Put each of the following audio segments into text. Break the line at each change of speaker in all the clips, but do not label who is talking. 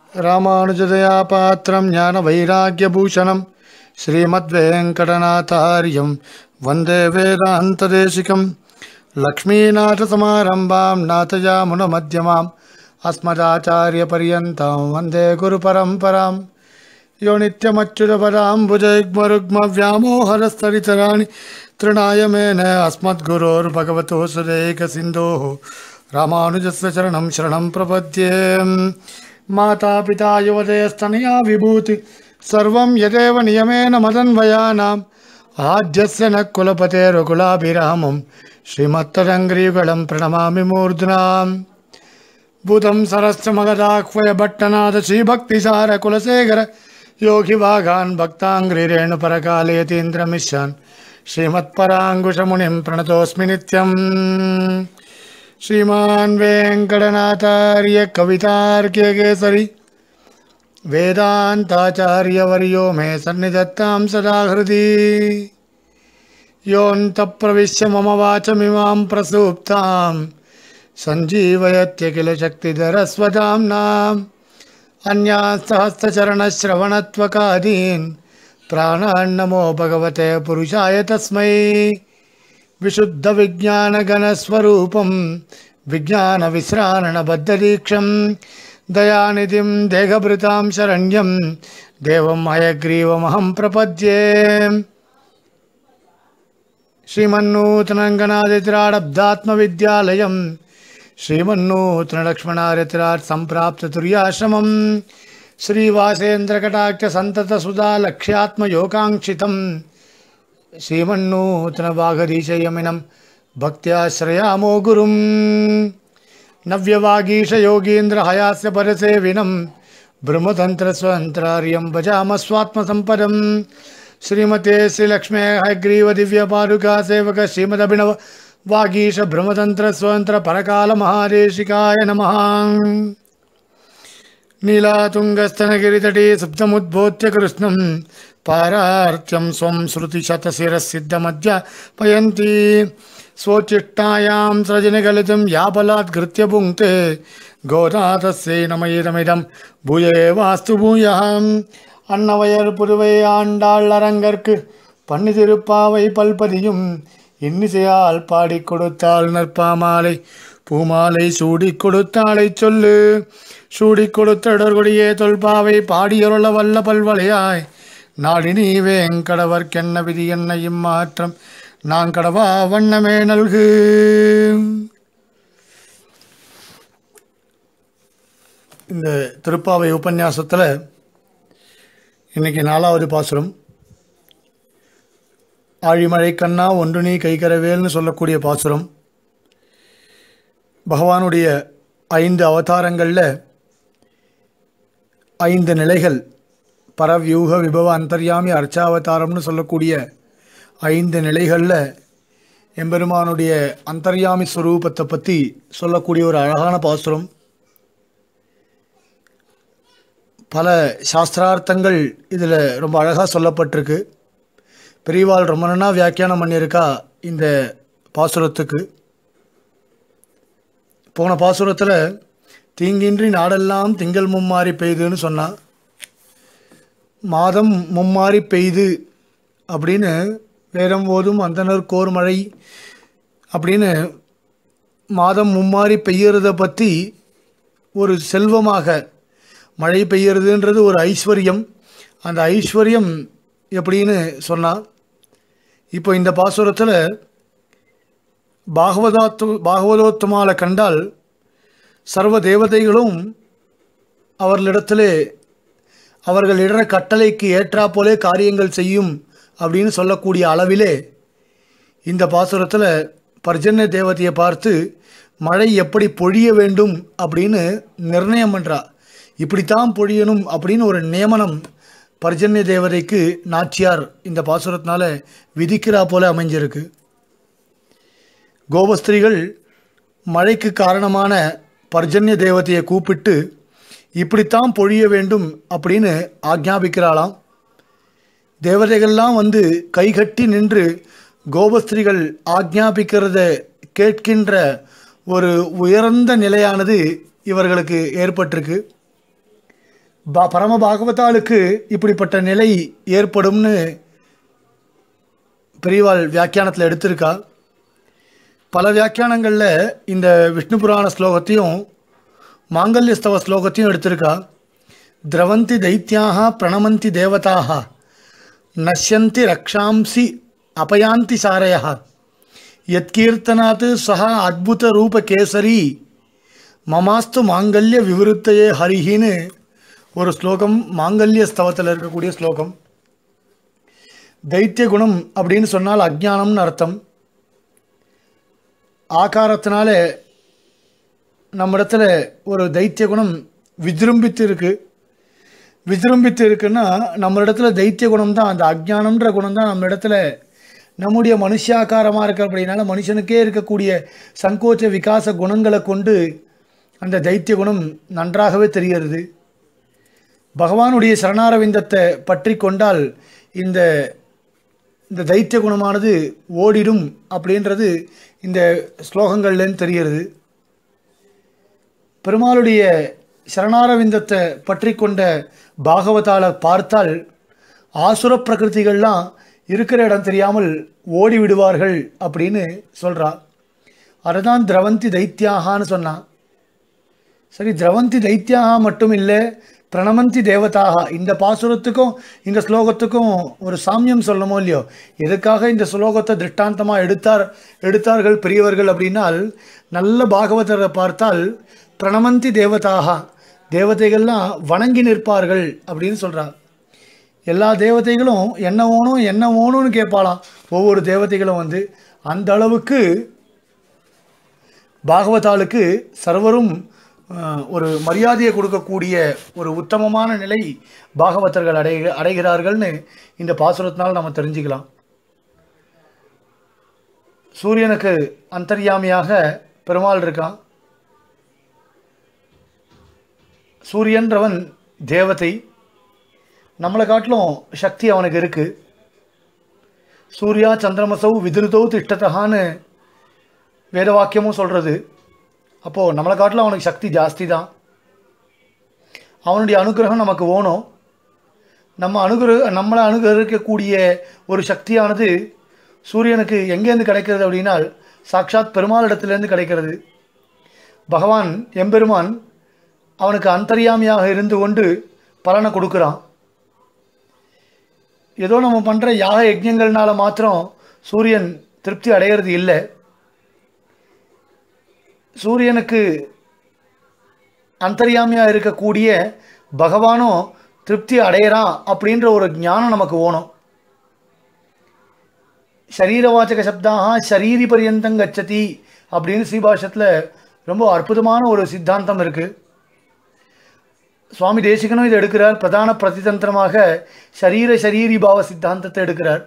ராமானுஜதயா பாத்திரம் ஞான வைராக்கியபூஷணம் ஸ்ரீமத்வேங்கடநாதாரியம் வந்தே வேதாந்ததேசிகம் லக்ஷ்மீநாதசமாரம்பாம் நாதயாமுனமத்தியமாம் अस्मदाचार्यपर्यन्तां वन्दे गुरुपरम्परां यो नित्यमच्युतपदाम्बुजैग्मरुग्मव्यामोहरस्तरितराणि तृणाय मेन अस्मद्गुरोर्भगवतोः सुदेकसिन्धोः रामानुजस्य चरणं शरणं प्रपद्ये मातापिता युवतयस्तनया विभूति सर्वं यदेव नियमेन मदन्वयानाम् आद्यस्य न कुलपतेरुकुलाभिरामं श्रीमत्तरङ्ग्रीगुलं प्रणमामि मूर्ध्नाम् भूतं सरश्च मगदाह्वय भट्टनाथ श्रीभक्तिसार कुलशेखर योगिवागान् भक्ताङ्ग्रिरेणुपरकालयतीन्द्रमिश्यान् श्रीमत्पराङ्कुशमुनिं प्रणतोऽस्मि नित्यम् श्रीमान् वेङ्कटनाथार्य कवितार्क्यकेसरि वेदान्ताचार्यवर्यो मे सन्निधत्तां सदा हृदि योऽन्तप्रविश्य मम वाचमिमां प्रसूप्ताम् सञ्जीवयत्य किल शक्तिधरस्वदाम्नाम् अन्यास्तहस्तचरणश्रवणत्वकादीन् प्राणान्नमो भगवते पुरुषाय तस्मै विशुद्धविज्ञानगणस्वरूपं विज्ञानविश्राणबद्धदीक्षं दयानिधिं देहभृतां शरण्यं देवं हयग्रीवमहं प्रपद्ये श्रीमन्नूतनङ्गनादित्राडब्दात्मविद्यालयम् श्रीमन्नूतनलक्ष्मणारित्रात् सम्प्राप्ततुर्याश्रमम् श्रीवासेन्द्रकटाक्षसन्ततसुधा लक्ष्यात्मयोगाङ्क्षितम् श्रीमन्नूतनवागधीशयमिनं भक्त्याश्रयामो गुरुम् नव्यवागीशयोगीन्द्रहयास्य परसेविनं ब्रह्मतन्त्रस्वन्तरार्यं भजामस्वात्मसम्पदम् श्रीमते श्रीलक्ष्मे हयग्रीव दिव्यपादुका सेवक श्रीमदभिनव वागीश ब्रह्मतन्त्र स्वतन्त्र परकाल महादेशिकाय नमः नीलातुङ्गस्तनगिरितटे सुप्तमुद्बोध्य कृष्णं पारार्त्यं स्वं श्रुतिशतशिरःसिद्धमध्य पयन्ति स्वोच्चिष्टायां सृजनिगलितं याबलात्कृत्य पुङ्क्ते गोदातस्यै नमयिदमिदं भूये वास्तु भूयः அன்னவையர் புதுவை ஆண்டாள் அரங்கற்கு பண்ணி திருப்பாவை பல்பதியும் இன்னிசையால் பாடிக் கொடுத்தாள் நற்பாமாலை பூமாலை சூடிக் கொடுத்தாளை சொல்லு சூடிக் கொடுத்தடர்கொடியே தொல்பாவை பாடியருள வல்ல பல்வளையாய் நாடி நீ வேங்கடவர்க்கென்ன விதி என்ன இம்மாற்றம் நான் கடவா வண்ணமே நல்கு இந்த திருப்பாவை உபன்யாசத்தில் இன்னைக்கு நாலாவது பாசுரம் ஆழிமழை கண்ணா ஒன்று நீ கைகரவேல்னு சொல்லக்கூடிய பாசுரம் பகவானுடைய ஐந்து அவதாரங்களில் ஐந்து நிலைகள் பரவியூக விபவ அந்தர்யாமி அர்ச்சாவதாரம்னு சொல்லக்கூடிய ஐந்து நிலைகளில் எம்பெருமானுடைய அந்தர்யாமி ஸ்வரூபத்தை பற்றி சொல்லக்கூடிய ஒரு அழகான பாசுரம் பல சாஸ்திரார்த்தங்கள் இதில் ரொம்ப அழகாக சொல்லப்பட்டிருக்கு பெரியவாள் ரொம்ப நாளாக வியாக்கியானம் பண்ணியிருக்கா இந்த பாசுரத்துக்கு போன பாசுரத்தில் தீங்கின்றி நாடெல்லாம் திங்கள் மும்மாறி பெய்துன்னு சொன்னான் மாதம் மும்மாறி பெய்து அப்படின்னு வேதம் போதும் அந்தனர் கோர் மழை அப்படின்னு மாதம் மும்மாறி பெய்யறதை பற்றி ஒரு செல்வமாக மழை பெய்யறதுன்றது ஒரு ஐஸ்வர்யம் அந்த ஐஸ்வர்யம் எப்படின்னு சொன்னால் இப்போ இந்த பாசுரத்தில் பாகவதாத்து பாகவதோத்தமால கண்டால் சர்வ தேவதைகளும் அவர்களிடத்திலே அவர்கள் இடற கட்டளைக்கு ஏற்றா போலே காரியங்கள் செய்யும் அப்படின்னு சொல்லக்கூடிய அளவிலே இந்த பாசுரத்தில் பர்ஜன்ய தேவதையை பார்த்து மழை எப்படி பொழிய வேண்டும் அப்படின்னு நிர்ணயம் பண்ணுறா இப்படித்தான் பொழியணும் அப்படின்னு ஒரு நியமனம் பர்ஜன்ய தேவதைக்கு நாச்சியார் இந்த பாசுரத்தினால விதிக்கிறா போல அமைஞ்சிருக்கு கோபஸ்திரிகள் மழைக்கு காரணமான பர்ஜன்ய தேவதையை கூப்பிட்டு இப்படித்தான் பொழிய வேண்டும் அப்படின்னு ஆக்ஞாபிக்கிறாளாம் தேவதைகள்லாம் வந்து கைகட்டி நின்று கோபஸ்திரிகள் ஆக்ஞாபிக்கிறத கேட்கின்ற ஒரு உயர்ந்த நிலையானது இவர்களுக்கு ஏற்பட்டிருக்கு பா பரம பாகவதாளுக்கு இப்படிப்பட்ட நிலை ஏற்படும்னு பெரியவாள் வியாக்கியானத்தில் எடுத்திருக்கா பல வியாக்கியானங்களில் இந்த விஷ்ணு புராண ஸ்லோகத்தையும் மாங்கல்யஸ்தவ ஸ்லோகத்தையும் எடுத்திருக்கா திரவந்தி தைத்தியாக பிரணமந்தி தேவதாக நஷ்யந்தி ரக்ஷாம்சி அபயாந்தி சாரயா யத்கீர்த்தனாத் சஹ அத்புத ரூப கேசரி மமாஸ்து மாங்கல்ய விவருத்தையே ஹரிஹின்னு ஒரு ஸ்லோகம் மாங்கல்ய ஸ்தவத்தில் இருக்கக்கூடிய ஸ்லோகம் தைத்திய குணம் அப்படின்னு சொன்னால் அஜ்ஞானம்னு அர்த்தம் ஆகாரத்தினால நம்மிடத்துல ஒரு தைத்திய குணம் விஜృంభిத்து இருக்கு விஜృంభిத்து இருக்குன்னா நம்ம இடத்துல தைத்திய குணம் தான் அந்த அஜ்ஞானம்ன்ற குணம் தான் நம்ம இடத்துல நம்முடைய மனுஷாக்காரமாக இருக்க அப்படின்னால மனுஷனுக்கே இருக்கக்கூடிய சங்கோச்ச விகாச குணங்களை கொண்டு அந்த தைத்திய குணம் நன்றாகவே தெரிகிறது பகவானுடைய சரணாரவிந்தத்தை பற்றி கொண்டால் இந்த இந்த தைத்திய குணமானது ஓடிடும் அப்படின்றது இந்த ஸ்லோகங்கள்லேருந்து தெரிகிறது பெருமாளுடைய சரணாரவிந்தத்தை பற்றி கொண்ட பாகவதால பார்த்தால் ஆசுர பிரகிருதிகள்லாம் இருக்கிற இடம் தெரியாமல் ஓடி விடுவார்கள் அப்படின்னு சொல்கிறா அதுதான் திரவந்தி தைத்தியாகான்னு சொன்னான் சரி திரவந்தி தைத்தியாக மட்டும் இல்லை பிரணமந்தி தேவதாக இந்த பாசுரத்துக்கும் இந்த ஸ்லோகத்துக்கும் ஒரு சாமியம் சொல்லணுமோ இல்லையோ எதுக்காக இந்த ஸ்லோகத்தை திருஷ்டாந்தமாக எடுத்தார் எடுத்தார்கள் பெரியவர்கள் அப்படின்னால் நல்ல பாகவதரை பார்த்தால் பிரணமந்தி தேவதாக தேவதைகள்லாம் வணங்கி நிற்பார்கள் அப்படின்னு சொல்கிறார் எல்லா தேவதைகளும் என்ன ஓணும் என்ன ஓணும்னு கேட்பாளாம் ஒவ்வொரு தேவதைகளும் வந்து அந்த அளவுக்கு பாகவதாளுக்கு சர்வரும் அஹ், ஒரு மரியாதையை கொடுக்கக்கூடிய ஒரு உத்தமமான நிலை பாகவதர்கள் அடை அடைகிறார்கள்னு இந்த பாசுரத்தினால் நம்ம தெரிஞ்சுக்கலாம் சூரியனுக்கு அந்தர்யாமியாக பெருமாள் இருக்கான் சூரியன்றவன் தேவதை நம்மளை காட்டிலும் சக்தி அவனுக்கு இருக்கு சூர்யா சந்திரமசௌ விதிருதோ திஷ்டத்தகான்னு வேத வாக்கியமும் சொல்கிறது அப்போது நம்மளை காட்டிலும் அவனுக்கு சக்தி ஜாஸ்தி தான் அவனுடைய அனுகிரகம் நமக்கு வேணும் நம்ம அனுகிரக நம்மளை அனுகிரகிக்கக்கூடிய ஒரு சக்தியானது சூரியனுக்கு எங்கேருந்து கிடைக்கிறது அப்படின்னால் சாட்சாத் பெருமாளிடத்திலேருந்து கிடைக்கிறது பகவான் எம்பெருமான் அவனுக்கு அந்தர்யாமியாக இருந்து கொண்டு பலனை கொடுக்குறான் ஏதோ நம்ம பண்ணுற யாக யஜ்ஞங்கள்னால மாத்திரம் சூரியன் திருப்தி அடையிறது இல்லை சூரியனுக்கு அந்தர்யாமியாக இருக்கக்கூடிய பகவானும் திருப்தி அடையிறான் அப்படின்ற ஒரு ஞானம் நமக்கு வேணும் சரீரவாச்சக சப்தாக சரீரி பரியந்தம் கச்சதி அப்படின்னு ஸ்ரீபாஷத்தில் ரொம்ப அற்புதமான ஒரு சித்தாந்தம் இருக்குது சுவாமி தேசிகனும் இதை எடுக்கிறார் பிரதான பிரதிதந்திரமாக சரீர சரீரி பாவ சித்தாந்தத்தை எடுக்கிறார்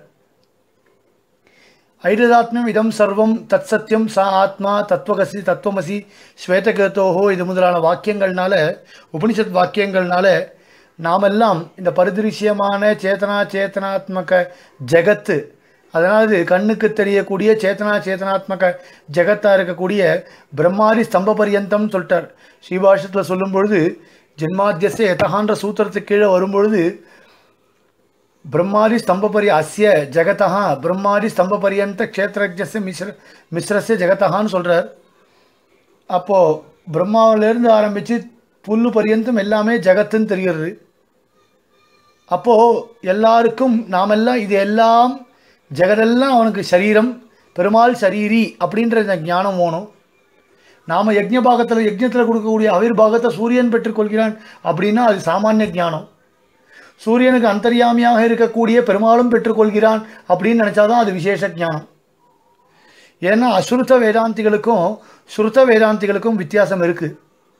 ஐரதாத்மியம் இதம் சர்வம் தத் சத்தியம் சா ஆத்மா தத்துவகசி தத்துவமசி ஸ்வேதகத்தோஹோ இது முதலான வாக்கியங்கள்னால உபனிஷத் வாக்கியங்கள்னால நாமெல்லாம் இந்த பரிதிருஷ்யமான சேத்தனா சேத்தனாத்மக ஜெகத்து அதாவது கண்ணுக்கு தெரியக்கூடிய சேத்தனா சேத்தனாத்மக ஜெகத்தாக இருக்கக்கூடிய பிரம்மாதி ஸ்தம்ப பரியந்தம் சொல்லிட்டார் ஸ்ரீபாஷத்தில் சொல்லும் பொழுது ஜென்மாத்தியச எதகான்ற சூத்திரத்துக்கு கீழே வரும்பொழுது பிரம்மாதி ஸ்தம்பபரி அஸ்ய ஜெகதா பிரம்மாதி ஸ்தம்பபரியந்த க்ஷேத்திரஜஸ்ய மிஸ்ர மிஸ்ரஸ்ய ஜெகதகான்னு சொல்கிறார் அப்போது பிரம்மாவிலேருந்து ஆரம்பித்து புல்லு பரியந்தம் எல்லாமே ஜெகத்துன்னு தெரிகிறது அப்போது எல்லாருக்கும் நாமெல்லாம் இது எல்லாம் ஜெகதெல்லாம் அவனுக்கு சரீரம் பெருமாள் சரீரி அப்படின்ற இந்த ஞானம் வேணும் நாம் யஜ்ஞ பாகத்தில் யஜ்ஞத்தில் கொடுக்கக்கூடிய அவிர் பாகத்தை சூரியன் பெற்றுக்கொள்கிறான் அப்படின்னா அது சாமானிய ஞானம் சூரியனுக்கு அந்தர்யாமியாக இருக்கக்கூடிய பெருமாளும் பெற்றுக்கொள்கிறான் அப்படின்னு நினச்சாதான் அது விசேஷ ஞானம் ஏன்னா அசுருத்த வேதாந்திகளுக்கும் சுருத்த வேதாந்திகளுக்கும் வித்தியாசம் இருக்குது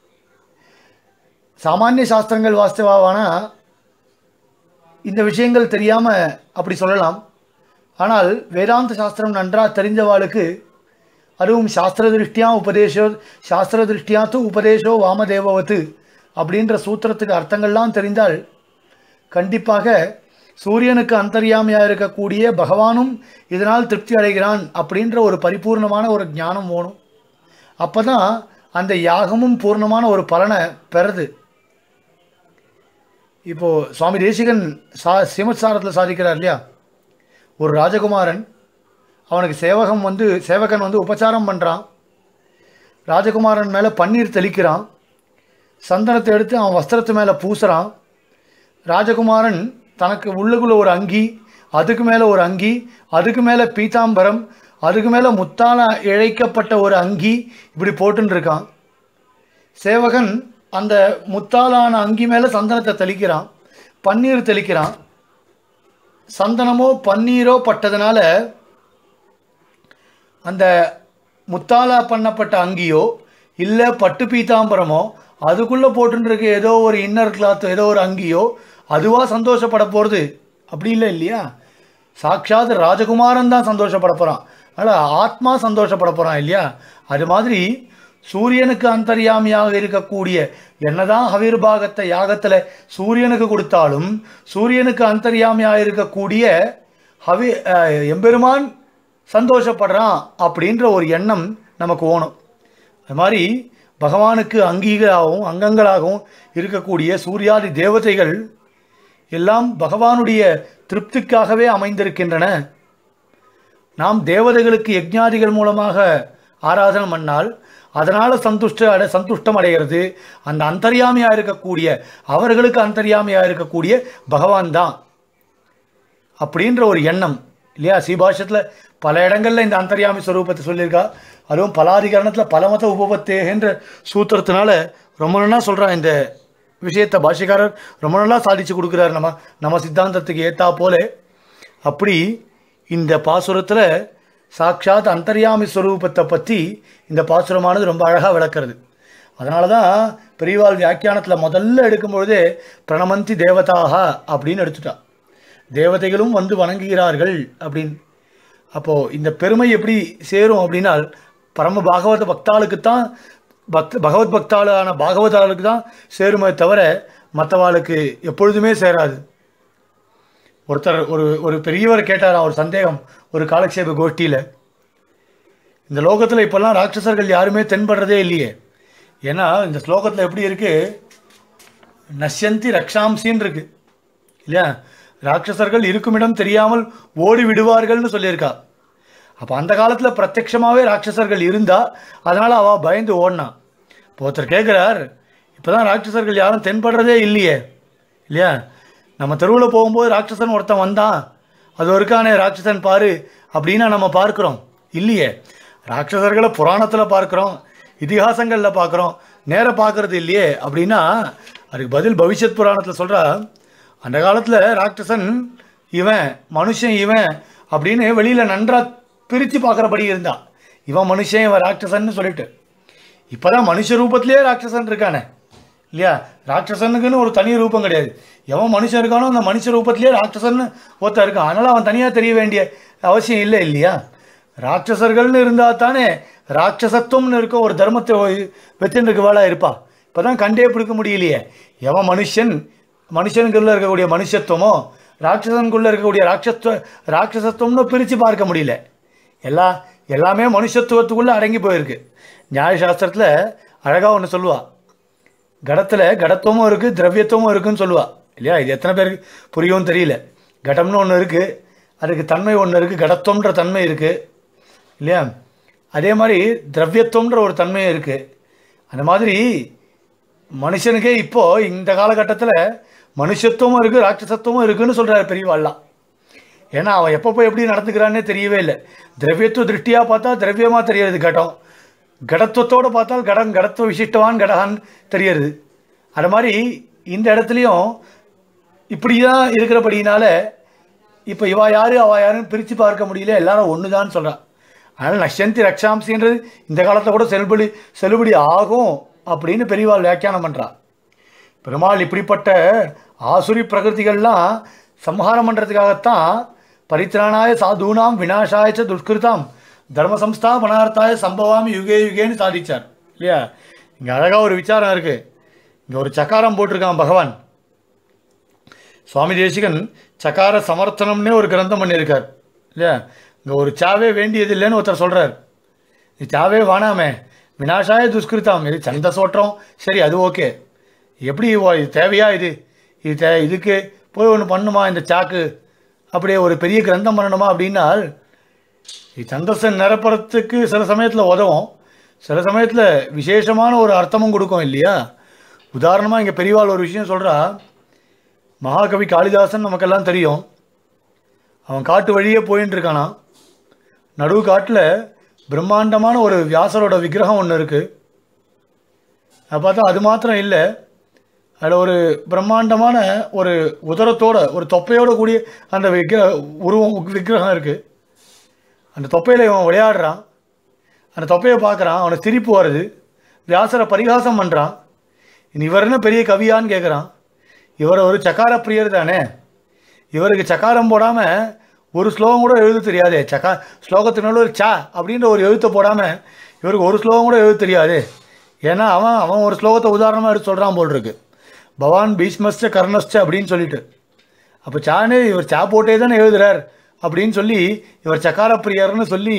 சாமானிய சாஸ்திரங்கள் வாஸ்தவானா இந்த விஷயங்கள் தெரியாமல் அப்படி சொல்லலாம் ஆனால் வேதாந்த சாஸ்திரம் நன்றாக தெரிஞ்சவாளுக்கு அதுவும் சாஸ்திர திருஷ்டியா உபதேசோ சாஸ்திர திருஷ்டியா தூ உபதேசோ வாமதேவவத்து அப்படின்ற சூத்திரத்துக்கு அர்த்தங்கள்லாம் தெரிந்தால் கண்டிப்பாக சூரியனுக்கு அந்தர்யாமியாக இருக்கக்கூடிய பகவானும் இதனால் திருப்தி அடைகிறான் அப்படின்ற ஒரு பரிபூர்ணமான ஒரு ஞானம் வேணும் அப்போ தான் அந்த யாகமும் பூர்ணமான ஒரு பலனை பெறுது இப்போது சுவாமி தேசிகன் சா சிமத் சாரத்தில் சாதிக்கிறார் இல்லையா ஒரு ராஜகுமாரன் அவனுக்கு சேவகம் வந்து சேவகன் வந்து உபச்சாரம் பண்ணுறான் ராஜகுமாரன் மேலே பன்னீர் தெளிக்கிறான் சந்தனத்தை எடுத்து அவன் வஸ்திரத்து மேலே பூசுகிறான் ராஜகுமாரன் தனக்கு உள்ளுக்குள்ள ஒரு அங்கி அதுக்கு மேலே ஒரு அங்கி அதுக்கு மேலே பீதாம்பரம் அதுக்கு மேலே முத்தால இழைக்கப்பட்ட ஒரு அங்கி இப்படி போட்டுன்னு இருக்கான் சேவகன் அந்த முத்தாலான அங்கி மேலே சந்தனத்தை தெளிக்கிறான் பன்னீர் தெளிக்கிறான் சந்தனமோ பன்னீரோ பட்டதுனால அந்த முத்தாலா பண்ணப்பட்ட அங்கியோ இல்லை பட்டு பீதாம்பரமோ அதுக்குள்ளே போட்டுருக்க ஏதோ ஒரு இன்னர் கிளாத் ஏதோ ஒரு அங்கியோ அதுவாக சந்தோஷப்பட போகிறது அப்படி இல்லை இல்லையா சாட்சாத் ராஜகுமாரன் தான் சந்தோஷப்பட போகிறான் அதனால் ஆத்மா சந்தோஷப்பட போகிறான் இல்லையா அது மாதிரி சூரியனுக்கு அந்தர்யாமியாக இருக்கக்கூடிய என்னதான் ஹவிர்பாகத்தை யாகத்தில் சூரியனுக்கு கொடுத்தாலும் சூரியனுக்கு அந்தர்யாமியாக இருக்கக்கூடிய ஹவி அஹ், எம்பெருமான் சந்தோஷப்படுறான் அப்படின்ற ஒரு எண்ணம் நமக்கு ஓணும் அது மாதிரி பகவானுக்கு அங்கீகளாகவும் அங்கங்களாகவும் இருக்கக்கூடிய சூர்யாதி தேவதைகள் எல்லாம் பகவானுடைய திருப்திக்காகவே அமைந்திருக்கின்றன நாம் தேவதைகளுக்கு யஜ்ஞாதிகள் மூலமாக ஆராதனை பண்ணால் அதனால் சந்துஷ்ட அடை சந்துஷ்டம் அடைகிறது அந்த அந்தர்யாமியாக இருக்கக்கூடிய அவர்களுக்கு அந்தர்யாமியாக இருக்கக்கூடிய பகவான் தான் அப்படின்ற ஒரு எண்ணம் இல்லையா சீபாஷத்தில் பல இடங்களில் இந்த அந்தர்யாமி ஸ்வரூபத்தை சொல்லியிருக்கா அதுவும் பலாதிகரணத்தில் பலமத உபபத்தேன்ற சூத்திரத்தினால ரொம்ப நல்லா சொல்கிறான் இந்த விஷயத்தை பாஷிகாரர் ரொம்ப நல்லா சாதிச்சு கொடுக்குறாரு நம்ம நம்ம சித்தாந்தத்துக்கு ஏத்தா போல அப்படி இந்த பாசுரத்தில் சாட்சாத் அந்தர்யாமி ஸ்வரூபத்தை பற்றி இந்த பாசுரமானது ரொம்ப அழகாக விளக்குறது அதனால தான் பெரியவாள் வியாக்கியானத்தில் முதல்ல எடுக்கும்பொழுதே பிரணமந்தி தேவதாக அப்படின்னு எடுத்துட்டா தேவதைகளும் வந்து வணங்குகிறார்கள் அப்படின்னு அப்போது இந்த பெருமை எப்படி சேரும் அப்படின்னா பரம பாகவத பக்தாளுக்கு தான் பக்த பகவத் பக்தாளான பாகவதாளுக்கு தான் சேருமே தவிர மற்றவாளுக்கு எப்பொழுதுமே சேராது ஒருத்தர் ஒரு ஒரு பெரியவர் கேட்டார் ஒரு சந்தேகம் ஒரு காலக்ஷேப கோஷ்டியில் இந்த லோகத்தில் இப்போல்லாம் ராட்சசர்கள் யாருமே தென்படுறதே இல்லையே ஏன்னா இந்த ஸ்லோகத்தில் எப்படி இருக்கு நஷ்யந்தி ரக்ஷாம்சின்னு இருக்கு இல்லையா ராட்சசர்கள் இருக்குமிடம் தெரியாமல் ஓடி விடுவார்கள்னு சொல்லியிருக்கா அப்போ அந்த காலத்தில் பிரத்யட்சமாகவே ராட்சசர்கள் இருந்தா அதனால் அவள் பயந்து ஓடினான் இப்போ ஒருத்தர் கேட்குறார் இப்போ தான் ராட்சசர்கள் யாரும் தென்படுறதே இல்லையே இல்லையா நம்ம தெருவில் போகும்போது ராட்சசன் ஒருத்தன் வந்தான் அது ஒருக்கானே ராட்சசன் பாரு அப்படின்னா நம்ம பார்க்குறோம் இல்லையே ராட்சசர்களை புராணத்தில் பார்க்குறோம் இதிகாசங்களில் பார்க்குறோம் நேர பார்க்கறது இல்லையே அப்படின்னா அதுக்கு பதில் பவிஷ்யத் புராணத்தில் சொல்கிறா அந்த காலத்தில் ராட்சசன் இவன் மனுஷன் இவன் அப்படின்னு வெளியில் நன்றாக பிரித்து பார்க்குறபடி இருந்தான் இவன் மனுஷன் இவன் ராட்சசன்னு சொல்லிட்டு இப்போதான் மனுஷ ரூபத்திலே ராட்சசன் இருக்கானே இல்லையா ராட்சசனுக்குன்னு ஒரு தனி ரூபம் கிடையாது எவன் மனுஷன் இருக்கானோ அந்த மனுஷ ரூபத்திலே ராட்சசன் ஒருத்தன் இருக்கான் அதனால் அவன் தனியாக தெரிய வேண்டிய அவசியம் இல்லை இல்லையா ராட்சசர்கள்னு இருந்தால் தானே ராட்சசத்துவம்னு இருக்க ஒரு தர்மத்தை வச்சுருக்கு வேலை இருப்பா இப்போ தான் கண்டே பிடிக்க முடியலையே எவன் மனுஷன் மனுஷனுக்குள்ளே இருக்கக்கூடிய மனுஷத்துவமோ ராட்சசனுக்குள்ளே இருக்கக்கூடிய ராட்சத்துவ ராட்சசத்துவம்னு பிரித்து பார்க்க முடியல எல்லா எல்லாமே மனுஷத்துவத்துக்குள்ளே அடங்கி போயிருக்கு நியாயசாஸ்திரத்தில் அழகாக ஒன்று சொல்லுவா கடத்தில் கடத்துவமும் இருக்குது திரவியத்துவமும் இருக்குன்னு சொல்லுவா இல்லையா இது எத்தனை பேருக்கு புரியும்னு தெரியல கடம்னு ஒன்று இருக்குது அதுக்கு தன்மை ஒன்று இருக்குது கடத்துவம்ன்ற தன்மை இருக்குது இல்லையா அதே மாதிரி திரவியத்துவம்ன்ற ஒரு தன்மையும் இருக்குது அந்த மாதிரி மனுஷனுக்கே இப்போது இந்த காலகட்டத்தில் மனுஷத்துவமும் இருக்குது ராட்சசத்துவமும் இருக்குன்னு சொல்கிறார் பெரியவாள்லாம் ஏன்னா அவன் எப்போ போய் எப்படி நடந்துக்கிறான்னே தெரியவே இல்லை திரவியத்துவ திருஷ்டியாக பார்த்தா திரவியமாக தெரியறது கடம் கடத்துவத்தோடு பார்த்தால் கடம் கடத்துவ விசிஷ்டவான் கடகான் தெரியறது அது மாதிரி இந்த இடத்துலையும் இப்படி தான் இருக்கிறபடினால இப்போ இவா யார் அவ யாருன்னு பிரித்து பார்க்க முடியல எல்லாரும் ஒன்று தான் சொல்கிறான் அதனால் நஷ்யந்தி ரக்ஷாம்சின்றது இந்த காலத்தில் கூட செல்லுபடி செல்லுபடி ஆகும் அப்படின்னு பெரியவாள் வியாக்கியானம் பண்ணுறா பெருமாள் இப்படிப்பட்ட ஆசுரி பிரகிருதிகள்லாம் சம்ஹாரம் பண்ணுறதுக்காகத்தான் பரித்ராணாய சாதுனாம் விநாசாயச்ச துஷ்கிருதாம் தர்ம சம்ஸ்தா மனார்த்தாய சம்பவாமி யுகே யுகேன்னு சாதிச்சார் இல்லையா இங்கே அழகாக ஒரு விசாரம் இருக்குது இங்கே ஒரு சக்காரம் போட்டிருக்கான் பகவான் சுவாமி தேசிகன் சக்கார சமர்த்தனம்னே ஒரு கிரந்தம் பண்ணியிருக்கார் இல்லையா இங்கே ஒரு சாவே வேண்டியது இல்லைன்னு ஒருத்தர் சொல்கிறார் இது சாவே வானாமே வினாசாய துஷ்கிருத்தாம் இது சந்த சோற்றம் சரி அது ஓகே எப்படி ஓ- இது தேவையா இது இது தே- இதுக்கு போய் ஒன்று பண்ணுமா இந்த சாக்கு அப்படியே ஒரு பெரிய கிரந்தம் பண்ணணுமா அப்படின்னால் இது சந்தஸை நிரப்புறத்துக்கு சில சமயத்தில் உதவும் சில சமயத்தில் விசேஷமான ஒரு அர்த்தமும் கொடுக்கும் இல்லையா உதாரணமாக இங்கே பெரியவாள் ஒரு விஷயம் சொல்கிறா மகாகவி காளிதாசன் நமக்கெல்லாம் தெரியும் அவன் காட்டு வழியே போயின்னு இருக்கானா நடுவு காட்டில் பிரம்மாண்டமான ஒரு வியாசரோட விக்கிரகம் ஒன்று இருக்குது அதை பார்த்தா அது மாத்திரம் இல்லை அதில் ஒரு பிரம்மாண்டமான ஒரு உதரத்தோட ஒரு தொப்பையோட கூடிய அந்த விக்கிர உருவம் விக்கிரகம் இருக்குது அந்த தொப்பையில் இவன் விளையாடுறான் அந்த தொப்பையை பார்க்குறான் அவனுக்கு சிரிப்பு வருது வியாசரை பரிகாசம் பண்ணுறான் இனி இவர் என்ன பெரிய கவியான்னு கேட்குறான் இவர் ஒரு சக்கார பிரியர் தானே இவருக்கு சக்காரம் போடாமல் ஒரு ஸ்லோகம் கூட எழுத தெரியாதே சக்கா ஸ்லோகத்தினால ஒரு சா அப்படின்ற ஒரு எழுத்தை போடாமல் இவருக்கு ஒரு ஸ்லோகம் கூட எழுத தெரியாது ஏன்னா அவன் அவன் ஒரு ஸ்லோகத்தை உதாரணமாக எடுத்து சொல்கிறான் போல் இருக்கு பவான் பீஷ்மஸ்ட கர்ணஸ்ட அப்படின்னு சொல்லிட்டு அப்போ சானு இவர் சா போட்டே தானே எழுதுறார் அப்படின்னு சொல்லி இவர் சக்கார பிரியர்னு சொல்லி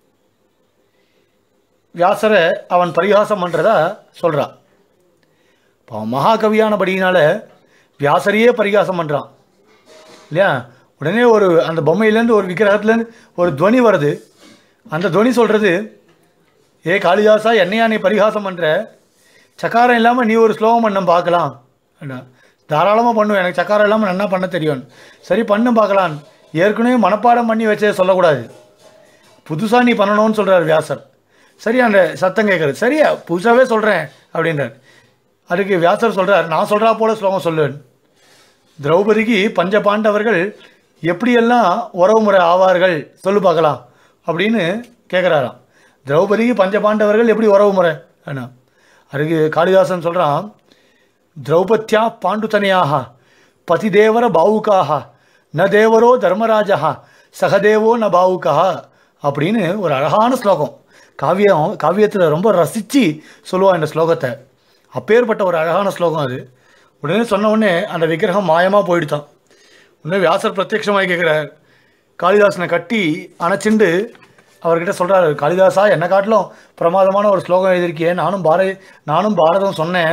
வியாசரை அவன் பரிகாசம் பண்ணுறதா சொல்கிறான் இப்போ அவன் மகாகவியானபடியினால வியாசரையே பரிகாசம் பண்ணுறான் இல்லையா உடனே ஒரு அந்த பொம்மையிலேருந்து ஒரு விக்கிரகத்துலேருந்து ஒரு துவனி வருது அந்த துவனி சொல்கிறது ஏ காளிதாசா என்னையா நீ பரிகாசம் பண்ணுற சக்காரம் இல்லாமல் நீ ஒரு ஸ்லோகம் பண்ண பார்க்கலாம் அப்படின்னா தாராளமாக பண்ணுவேன் எனக்கு சக்காரம் இல்லாமல் நன்னா பண்ண தெரியும் சரி பண்ணு பார்க்கலாம் ஏற்கனவே மனப்பாடம் பண்ணி வச்சே சொல்லக்கூடாது புதுசாக நீ பண்ணணும்னு சொல்கிறார் வியாசர் சரி அந்த சத்தம் கேட்குறது சரியா புதுசாகவே சொல்கிறேன் அப்படின்றார் அதுக்கு வியாசர் சொல்கிறார் நான் சொல்கிறா போல ஸ்லோகம் சொல்லுவேன் திரௌபதிக்கு பஞ்ச பாண்டவர்கள் எப்படியெல்லாம் உறவு முறை ஆவார்கள் சொல்லு பார்க்கலாம் அப்படின்னு கேட்குறாராம் திரௌபதிக்கு பஞ்ச பாண்டவர்கள் எப்படி உறவு முறை என்ன அதுக்கு காளிதாசன் சொல்கிறான் திரௌபத்யா பாண்டுதனையாக பதிதேவர பாவுக்காக ந தேவரோ தர்மராஜா சகதேவோ ந பாவுக்கா அப்படின்னு ஒரு அழகான ஸ்லோகம் காவியம் காவியத்தில் ரொம்ப ரசித்து சொல்லுவான் இந்த ஸ்லோகத்தை அப்பேற்பட்ட ஒரு அழகான ஸ்லோகம் அது உடனே சொன்ன உடனே அந்த விக்கிரகம் மாயமாக போயிடுதான் உடனே வியாசர் பிரத்யட்சமாய் கேட்குறார் காளிதாசனை கட்டி அணைச்சிண்டு அவர்கிட்ட சொல்கிறாரு காளிதாசா என்னை காட்டிலும் பிரமாதமான ஒரு ஸ்லோகம் எழுதியிருக்கியே நானும் பார நானும் பாரதம் சொன்னேன்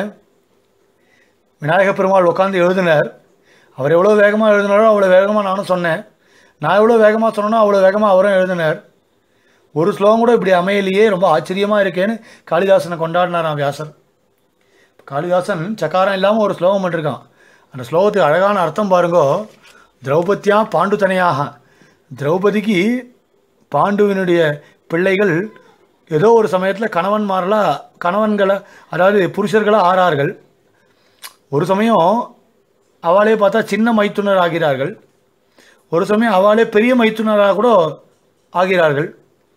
விநாயக பெருமாள் உட்காந்து எழுதினார் அவர் எவ்வளோ வேகமாக எழுதினாரோ அவ்வளோ வேகமாக நானும் சொன்னேன் நான் எவ்வளோ வேகமாக சொன்னேனோ அவ்வளோ வேகமாக அவரும் எழுதினார் ஒரு ஸ்லோகம் கூட இப்படி அமையலையே ரொம்ப ஆச்சரியமாக இருக்கேன்னு காளிதாசனை கொண்டாடினாராம் வியாசர் காளிதாசன் சக்காரம் இல்லாமல் ஒரு ஸ்லோகம் பண்ணிருக்கான் அந்த ஸ்லோகத்துக்கு அழகான அர்த்தம் பாருங்கோ திரௌபதியா பாண்டுதனையாக திரௌபதிக்கு பாண்டுவினுடைய பிள்ளைகள் ஏதோ ஒரு சமயத்தில் கணவன்மார்களாக கணவன்களை அதாவது புருஷர்களாக ஆறார்கள் ஒரு சமயம் அவளே பார்த்தா சின்ன மைத்துனர் ஆகிறார்கள் ஒரு சமயம் அவளே பெரிய மைத்துனராக கூட ஆகிறார்கள்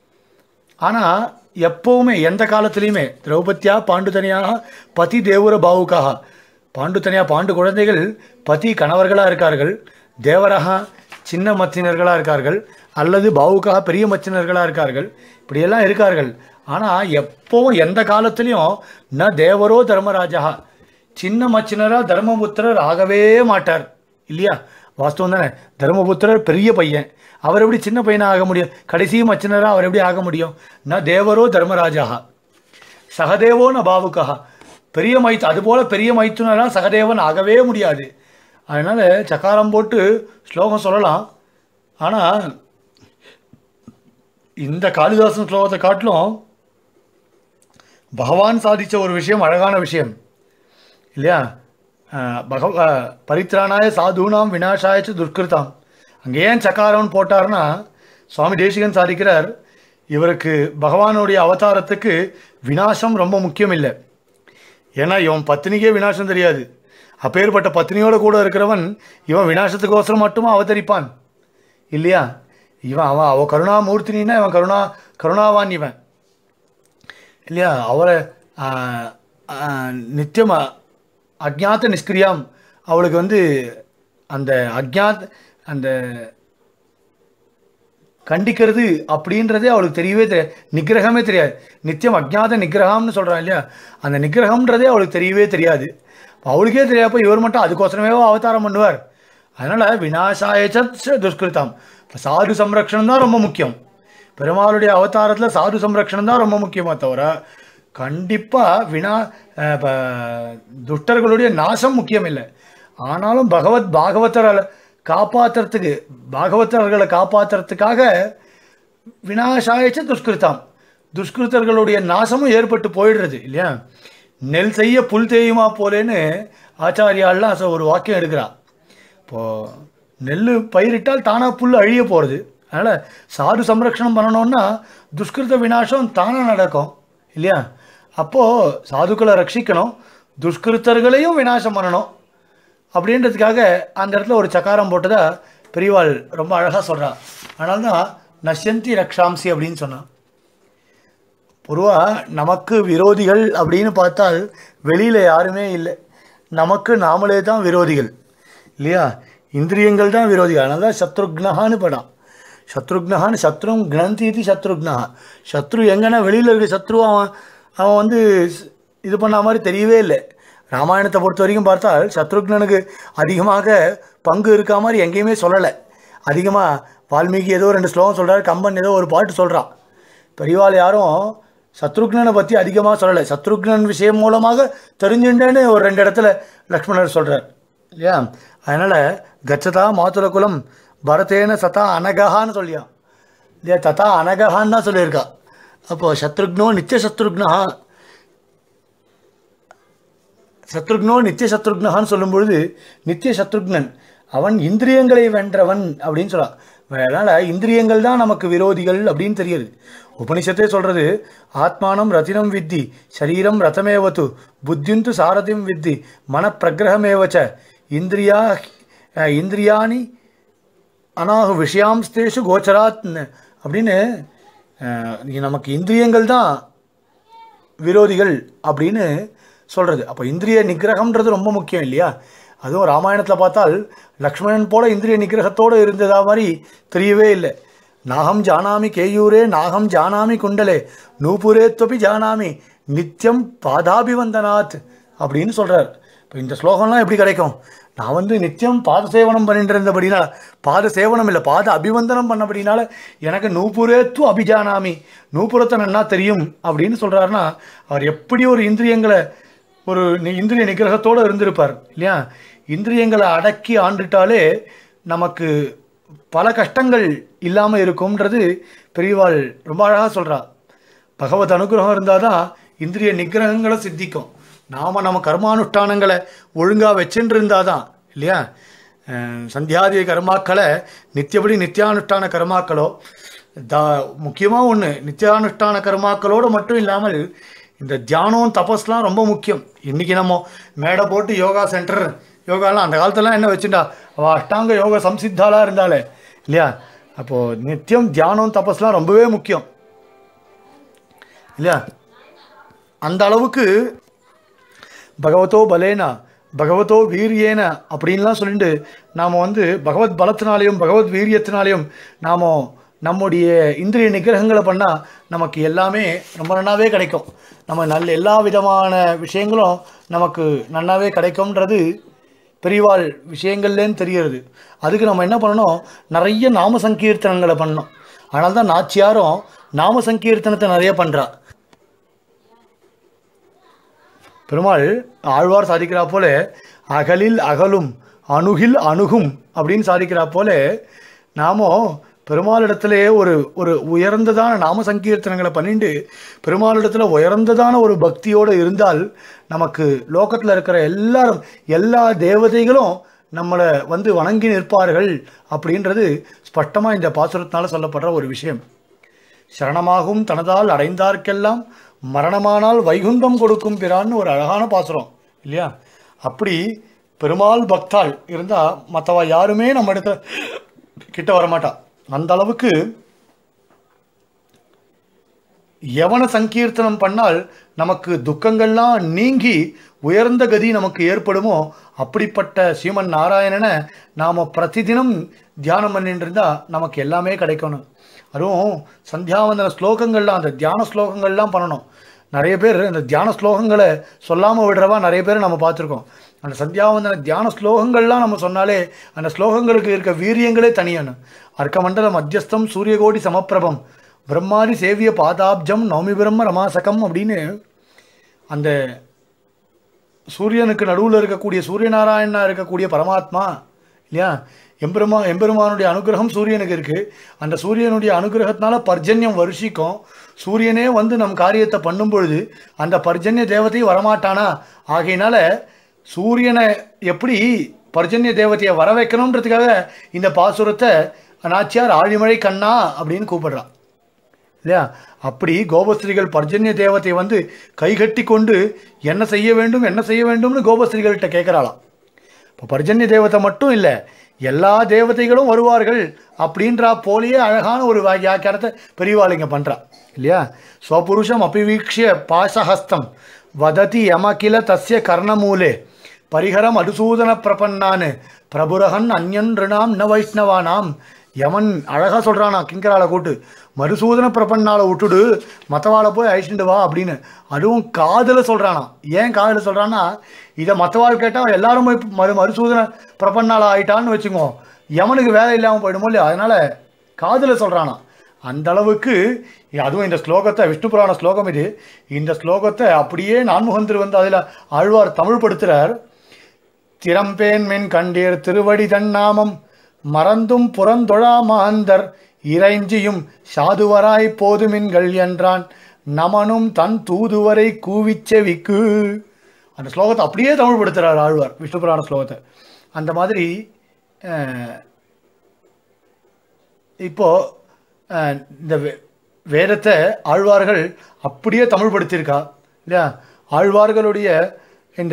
ஆனால் எப்போவுமே எந்த காலத்துலேயுமே திரௌபதியா பாண்டுதனியாக பதி தேவர பாவுக்காக பாண்டுதனியா பாண்டு குழந்தைகள் பதி கணவர்களாக இருக்கார்கள் தேவரகா சின்ன மச்சினர்களாக இருக்கார்கள் அல்லது பாவுக்காக பெரிய மச்சினர்களாக இருக்கார்கள் இப்படியெல்லாம் இருக்கார்கள் ஆனால் எப்போவும் எந்த காலத்துலேயும் ந தேவரோ தர்மராஜா சின்ன மச்சினராக தர்மபுத்திரர் ஆகவே மாட்டார் இல்லையா வாஸ்தவம் தானே தர்மபுத்திரர் பெரிய பையன் அவர் எப்படி சின்ன பையனாக ஆக முடியும் கடைசி மச்சினராக அவர் எப்படி ஆக முடியும் ந தேவரோ தர்மராஜா சகதேவோ ந பாவுக்கா பெரிய மைத்து அதுபோல் பெரிய மைத்துனராக சகதேவன் ஆகவே முடியாது அதனால் சக்காரம் போட்டு ஸ்லோகம் சொல்லலாம் ஆனால் இந்த காளிதாசன் ஸ்லோகத்தை காட்டிலும் பகவான் சாதித்த ஒரு விஷயம் அழகான விஷயம் இல்லையா அஹ் பகவ அஹ் பரித்ராணாய சாதுனாம் விநாசாயச்சு துஷ்கிருதாம் அங்கே ஏன் சக்காரம்னு போட்டார்னா சுவாமி தேசிகன் சாதிக்கிறார் இவருக்கு பகவானுடைய அவதாரத்துக்கு விநாசம் ரொம்ப முக்கியம் இல்லை ஏன்னா இவன் பத்தினிக்கே விநாசம் தெரியாது அப்பேற்பட்ட பத்தினியோட கூட இருக்கிறவன் இவன் விநாசத்துக்கோசரம் மட்டுமா அவதரிப்பான் இல்லையா இவன் அவன் அவ கருணாமூர்த்தினா இவன் கருணா கருணாவான் இவன் இல்லையா அவரை ஆஹ், ஆஹ், நித்தியம் அ- அஜ்ஞாத நிஷ்கிரியாம் அவளுக்கு வந்து அந்த அஜ்ஞாத் அந்த கண்டிக்கிறது அப்படின்றதே அவளுக்கு தெரியவே தெரியாது நிக்கிரகமே தெரியாது நித்தியம் அஜ்ஞாத நிக்கிரகம்னு சொல்கிறான் இல்லையா அந்த நிக்கிரகம்ன்றதே அவளுக்கு தெரியவே தெரியாது அவளுக்கே தெரியாதப்ப இவர் மட்டும் அதுக்கோசரமே அவதாரம் பண்ணுவார் அதனால் விநாசாயச்ச துஷ்கிருதம் இப்போ சாது சம்ரக்ஷணம் தான் ரொம்ப முக்கியம் பெருமாளுடைய அவதாரத்தில் சாது சம்ரக்ஷணம் தான் ரொம்ப முக்கியமாக தவிர கண்டிப்பாக வினா அஹ், ப- துஷ்டர்களுடைய நாசம் முக்கியம் இல்லை ஆனாலும் பகவத் பாகவதரை காப்பாற்றுறதுக்கு பாகவதர்களை காப்பாற்றுறதுக்காக வினாசாயச்ச துஷ்கிருத்தாம் துஷ்கிருத்தர்களுடைய நாசமும் ஏற்பட்டு போயிடுறது இல்லையா நெல் செய்ய புல் தேயுமா போலேன்னு ஆச்சாரியாலாம் அச- ஒரு வாக்கியம் எடுக்கிறா இப்போது நெல் பயிரிட்டால் தானாக புல் அழிய போகிறது அதனால் சாது சம்ரக்ஷணம் பண்ணணும்னா துஷ்கிருத விநாசம் தானாக நடக்கும் இல்லையா அப்போது சாதுக்களை ரட்சிக்கணும் துஷ்கிருத்தர்களையும் விநாசம் பண்ணணும் அப்படின்றதுக்காக அந்த இடத்துல ஒரு சக்காரம் போட்டதா பெரியவாள் ரொம்ப அழகாக சொல்றா அதனால தான் நஷ்யந்தி ரக்ஷாம்சி அப்படின்னு சொன்னான் பொதுவாக நமக்கு விரோதிகள் அப்படின்னு பார்த்தால் வெளியில் யாருமே இல்லை நமக்கு நாமளே தான் விரோதிகள் இல்லையா இந்திரியங்கள் தான் விரோதிகள் அதனால தான் சத்ருக்னஹான்னு படம் சத்ருக்னஹான்னு சத்ரும் கிணந்தி இது சத்ருக்னஹா சத்ரு எங்கன்னா வெளியில் இருக்க சத்ரு அவன் அவன் வந்து இது பண்ண மாதிரி தெரியவே இல்லை ராமாயணத்தை பொறுத்த வரைக்கும் பார்த்தால் சத்ருக்னனுக்கு அதிகமாக பங்கு இருக்கா மாதிரி எங்கேயுமே சொல்லலை அதிகமாக வால்மீகி ஏதோ ரெண்டு ஸ்லோகம் சொல்கிறார் கம்பன் ஏதோ ஒரு பாட்டு சொல்கிறான் பெரியவாள் யாரும் சத்ருக்னனை பற்றி அதிகமாக சொல்லலை சத்ருக்னன் விஷயம் மூலமாக தெரிஞ்சுட்டேன்னு ஒரு ரெண்டு இடத்துல லக்ஷ்மணர் சொல்கிறார் இல்லையா அதனால் கச்சதா மாதுல குலம் பரதேன சதா அனகஹான்னு சொல்லியா இல்லையா ததா அனகஹான்னு தான் சொல்லியிருக்கா அப்போது சத்ருக்னோ நித்திய சத்ருக்னா சத்ருக்னோ நித்திய சத்ருக்னஹான்னு சொல்லும் பொழுது நித்திய சத்ருக்னன் அவன் இந்திரியங்களை வென்றவன் அப்படின்னு சொல்றான் அதனால் இந்திரியங்கள் தான் நமக்கு விரோதிகள் அப்படின்னு தெரியுது உபனிஷத்தே சொல்றது ஆத்மானம் ரத்தினம் வித்தி சரீரம் ரதமேவது புத்தியுந்து சாரதிம் வித்தி மனப்பிரகிரகமேவச்ச இந்திரியா அஹ், இந்திரியாணி அனாகு விஷயாம்ஸ்தேஷு கோச்சராத் அப்படின்னு அஹ், இங்க நமக்கு இந்திரியங்கள் தான் விரோதிகள் அப்படின்னு சொல்கிறது அப்போ இந்திரிய நிகிரகம்ன்றது ரொம்ப முக்கியம் இல்லையா அதுவும் ராமாயணத்தில் பார்த்தால் லக்ஷ்மணன் போல இந்திரிய நிகிரகத்தோடு இருந்ததா மாதிரி தெரியவே இல்லை நாகம் ஜானாமி கேயூரே நாகம் ஜானாமி குண்டலே நூபுரே தொபி ஜானாமி நித்தியம் பாதாபிவந்தனாத் அப்படின்னு சொல்கிறார் இப்போ இந்த ஸ்லோகம்லாம் எப்படி கிடைக்கும் நான் வந்து நித்தியம் பாத சேவனம் பண்ணிட்டு இருந்தபடினால பாத சேவனம் இல்லை பாத அபிவந்தனம் பண்ணபடினால எனக்கு நூபுரேத்து அபிஜானாமி நூபுரத்தை நன்னா தெரியும் அப்படின்னு சொல்கிறாருன்னா அவர் எப்படி ஒரு இந்திரியங்களை ஒரு நி- இந்திரிய நிகிரகத்தோடு இருந்திருப்பார் இல்லையா இந்திரியங்களை அடக்கி ஆண்டுட்டாலே நமக்கு பல கஷ்டங்கள் இல்லாமல் இருக்கும்ன்றது பெரியவாள் ரொம்ப அழகாக சொல்கிறா பகவத் அனுகிரகம் இருந்தால் தான் இந்திரிய நிகிரகங்களை சித்திக்கும் நாம் நம்ம கர்மானுஷ்டானங்களை ஒழுங்காக வச்சுட்டு இருந்தால் தான் இல்லையா அஹ் சந்தியாதி கர்மாக்களை நித்தியபடி நித்தியானுஷ்டான கர்மாக்களோ தா முக்கியமாக ஒன்று நித்தியானுஷ்டான கர்மாக்களோடு மட்டும் இல்லாமல் இந்த தியானம் தபஸ்லாம் ரொம்ப முக்கியம் இன்றைக்கி நம்ம மேடை போட்டு யோகா சென்டர் யோகாலாம் அந்த காலத்துலலாம் என்ன வச்சுட்டா அவள் அஷ்டாங்க யோக சம்சித்தாலாம் இருந்தாலே இல்லையா அப்போது நித்தியம் தியானம் தபஸ்லாம் ரொம்பவே முக்கியம் இல்லையா அந்த அளவுக்கு பகவதோ பலேனா பகவதோ வீரியேன அப்படின்லாம் சொல்லிட்டு நாம் வந்து பகவத் பலத்தினாலையும் பகவத் வீரியத்தினாலையும் நாம் நம்முடைய இந்திரிய நிகிரகங்களை பண்ணால் நமக்கு எல்லாமே ரொம்ப நன்னாவே கிடைக்கும் நம்ம நல்ல எல்லா விதமான விஷயங்களும் நமக்கு நன்னாவே கிடைக்கும்ன்றது பெரியவாள் விஷயங்கள்லேன்னு தெரிகிறது அதுக்கு நம்ம என்ன பண்ணணும் நிறைய நாம சங்கீர்த்தனங்களை பண்ணணும் அதனால தான் நாச்சியாரும் நாம சங்கீர்த்தனத்தை நிறைய பண்ணுறா பெருமாள் ஆழ்வார் சாதிக்கிறா போல அகலில் அகலும் அணுகில் அணுகும் அப்படின்னு சாதிக்கிறா போல நாமோ பெருமாளிடத்திலே ஒரு ஒரு உயர்ந்ததான நாம சங்கீர்த்தனங்களை பண்ணிட்டு பெருமாளிடத்துல உயர்ந்ததான ஒரு பக்தியோடு இருந்தால் நமக்கு லோகத்தில் இருக்கிற எல்லாரும் எல்லா தேவதைகளும் நம்மளை வந்து வணங்கி நிற்பார்கள் அப்படின்றது ஸ்பஷ்டமாக இந்த பாசுரத்தினால சொல்லப்படுற ஒரு விஷயம் சரணமாகும் தனதால் அடைந்தார்க்கெல்லாம் மரணமானால் வைகுண்டம் கொடுக்கும் பிறான்னு ஒரு அழகான பாசுரம் இல்லையா அப்படி பெருமாள் பக்தாள் இருந்தால் மற்றவ யாருமே நம்ம இடத்துல கிட்ட வரமாட்டா அந்த அளவுக்கு எவன சங்கீர்த்தனம் பண்ணால் நமக்கு துக்கங்கள்லாம் நீங்கி உயர்ந்த கதி நமக்கு ஏற்படுமோ அப்படிப்பட்ட ஸ்ரீமன் நாராயணனை நாம் பிரதிதினம் தியானம் பண்ணிட்டு இருந்தால் நமக்கு எல்லாமே கிடைக்கணும் அதுவும் சந்தியாவந்தன ஸ்லோகங்கள்லாம் அந்த தியான ஸ்லோகங்கள்லாம் பண்ணணும் நிறைய பேர் அந்த தியான ஸ்லோகங்களை சொல்லாமல் விடுறவா நிறைய பேர் நம்ம பார்த்துருக்கோம் அந்த சந்தியாவந்தன தியான ஸ்லோகங்கள்லாம் நம்ம சொன்னாலே அந்த ஸ்லோகங்களுக்கு இருக்க வீரியங்களே தனியான அர்க்கமண்டல மத்தியஸ்தம் சூரியகோடி சமப்பிரபம் பிரம்மாதி சேவிய பாதாப்ஜம் நவமி பிரம்ம ரமாசகம் அப்படின்னு அந்த சூரியனுக்கு நடுவில் இருக்கக்கூடிய சூரியநாராயணனா இருக்கக்கூடிய பரமாத்மா இல்லையா எம்பெருமா எம்பெருமானுடைய அனுகிரகம் சூரியனுக்கு இருக்குது அந்த சூரியனுடைய அனுகிரகத்தினால பர்ஜன்யம் வருஷிக்கும் சூரியனே வந்து நம் காரியத்தை பண்ணும் பொழுது அந்த பர்ஜன்ய தேவதை வரமாட்டானா ஆகையினால சூரியனை எப்படி பர்ஜன்ய தேவதையை வர வைக்கணுன்றதுக்காக இந்த பாசுரத்தை நாச்சியார் ஆழிமழை கண்ணா அப்படின்னு கூப்பிடுறான் இல்லையா அப்படி கோபஸ்திரிகள் பர்ஜன்ய தேவத்தை வந்து கைகட்டி கொண்டு என்ன செய்ய வேண்டும் என்ன செய்ய வேண்டும்னு கோபஸ்திரிகள்கிட்ட கேட்குறாளாம் இப்போ பர்ஜன்ய தேவதை மட்டும் இல்லை எல்லா தேவதைகளும் வருவார்கள் அப்படின்றா போலேயே அழகான ஒரு வா- வியாக்கியானத்தை பெரியவாளிங்க பண்ணுறா இல்லையா ஸ்வபுருஷம் அபிவீக்ஷிய பாசஹஸ்தம் வததி யமகில தஸ்ய கர்ணமூலே பரிகரம் அடுசூதன பிரபன்னான் பிரபுரகன் அந்யன் ரிணாம் ந வைஷ்ணவானாம் யமன் அழகாக சொல்கிறானா கிங்கரால கூட்டு மறுசூதன பிரபன்னால விட்டுடு மற்றவாளை போய் அழிச்சுட்டு வா அப்படின்னு அதுவும் காதில் சொல்கிறானா ஏன் காதில் சொல்கிறான்னா இதை மற்றவாள் கேட்டால் எல்லாரும் போய் மறு மறுசூதன பிரபன்னால ஆயிட்டான்னு வச்சுக்கோ யமனுக்கு வேலை இல்லாமல் போயிடுமோ இல்லையா அதனால் காதில் சொல்கிறானா அந்த அளவுக்கு அதுவும் இந்த ஸ்லோகத்தை விஷ்ணு புராண ஸ்லோகம் இது இந்த ஸ்லோகத்தை அப்படியே நான்முகந்தர் வந்து அதில் ஆழ்வார் தமிழ் படுத்துகிறார் திறம்பேன் மென் கண்டீர் திருவடி தன்னாமம் மறந்தும் புறந்தொழா மாந்தர் இறைஞ்சியும் சாதுவராய் போதுமின்கள் என்றான் நமனும் தன் தூதுவரை கூவிச்செவிக்கு அந்த ஸ்லோகத்தை அப்படியே தமிழ் படுத்துகிறார் ஆழ்வார் விஷ்ணு புராண ஸ்லோகத்தை அந்த மாதிரி அஹ், இப்போ அஹ், இந்த வே- வேதத்தை ஆழ்வார்கள் அப்படியே தமிழ் படுத்தியிருக்கா இல்லையா ஆழ்வார்களுடைய இந்த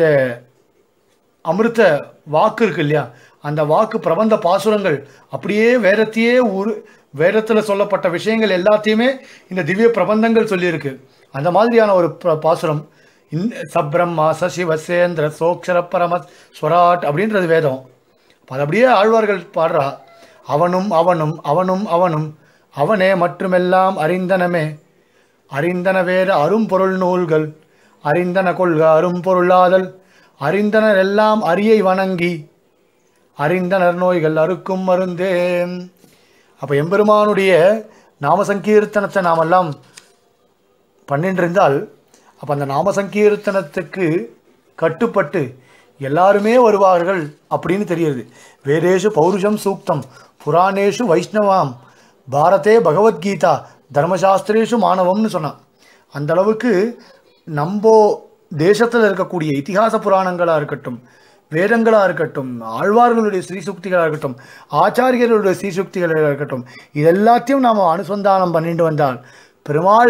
அமிர்த வாக்கு இருக்கு இல்லையா அந்த வாக்கு பிரபந்த பாசுரங்கள் அப்படியே வேதத்தையே உரு வேதத்தில் சொல்லப்பட்ட விஷயங்கள் எல்லாத்தையுமே இந்த திவ்ய பிரபந்தங்கள் சொல்லியிருக்கு அந்த மாதிரியான ஒரு ப- பாசுரம் இன் சப்ரம்மா சசிவசேந்திர சோக்ஷர பரம ஸ்வராட் அப்படின்றது வேதம் அப்ப அது அப்படியே ஆழ்வார்கள் பாடுறா அவனும் அவனும் அவனும் அவனும் அவனே மற்றுமெல்லாம் அறிந்தனமே அறிந்தன வேறு அரும்பொருள் நூல்கள் அறிந்தன கொள்க அரும்பொருளாதல் அறிந்தனர் எல்லாம் அரியை வணங்கி அறிந்தனர் நோய்கள் அறுக்கும் மருந்தே அப்போ எம்பெருமானுடைய நாம சங்கீர்த்தனத்தை நாமெல்லாம் பண்ணிட்டு இருந்தால் அப்போ அந்த நாம சங்கீர்த்தனத்துக்கு கட்டுப்பட்டு எல்லாருமே வருவார்கள் அப்படின்னு தெரியுது வேதேஷு பௌருஷம் சூக்தம் புராணேஷு வைஷ்ணவாம் பாரதே பகவத்கீதா தர்மசாஸ்திரேஷு மாணவம்னு சொன்னான் அந்த அளவுக்கு நம்ம தேசத்தில் இருக்கக்கூடிய இதிகாச புராணங்களாக இருக்கட்டும் வேதங்களாக இருக்கட்டும் ஆழ்வார்களுடைய ஸ்ரீசுக்திகளாக இருக்கட்டும் ஆச்சாரியர்களுடைய ஸ்ரீசுக்திகளாக இருக்கட்டும் இது எல்லாத்தையும் நாம் அனுசந்தானம் பண்ணிட்டு வந்தால் பெருமாள்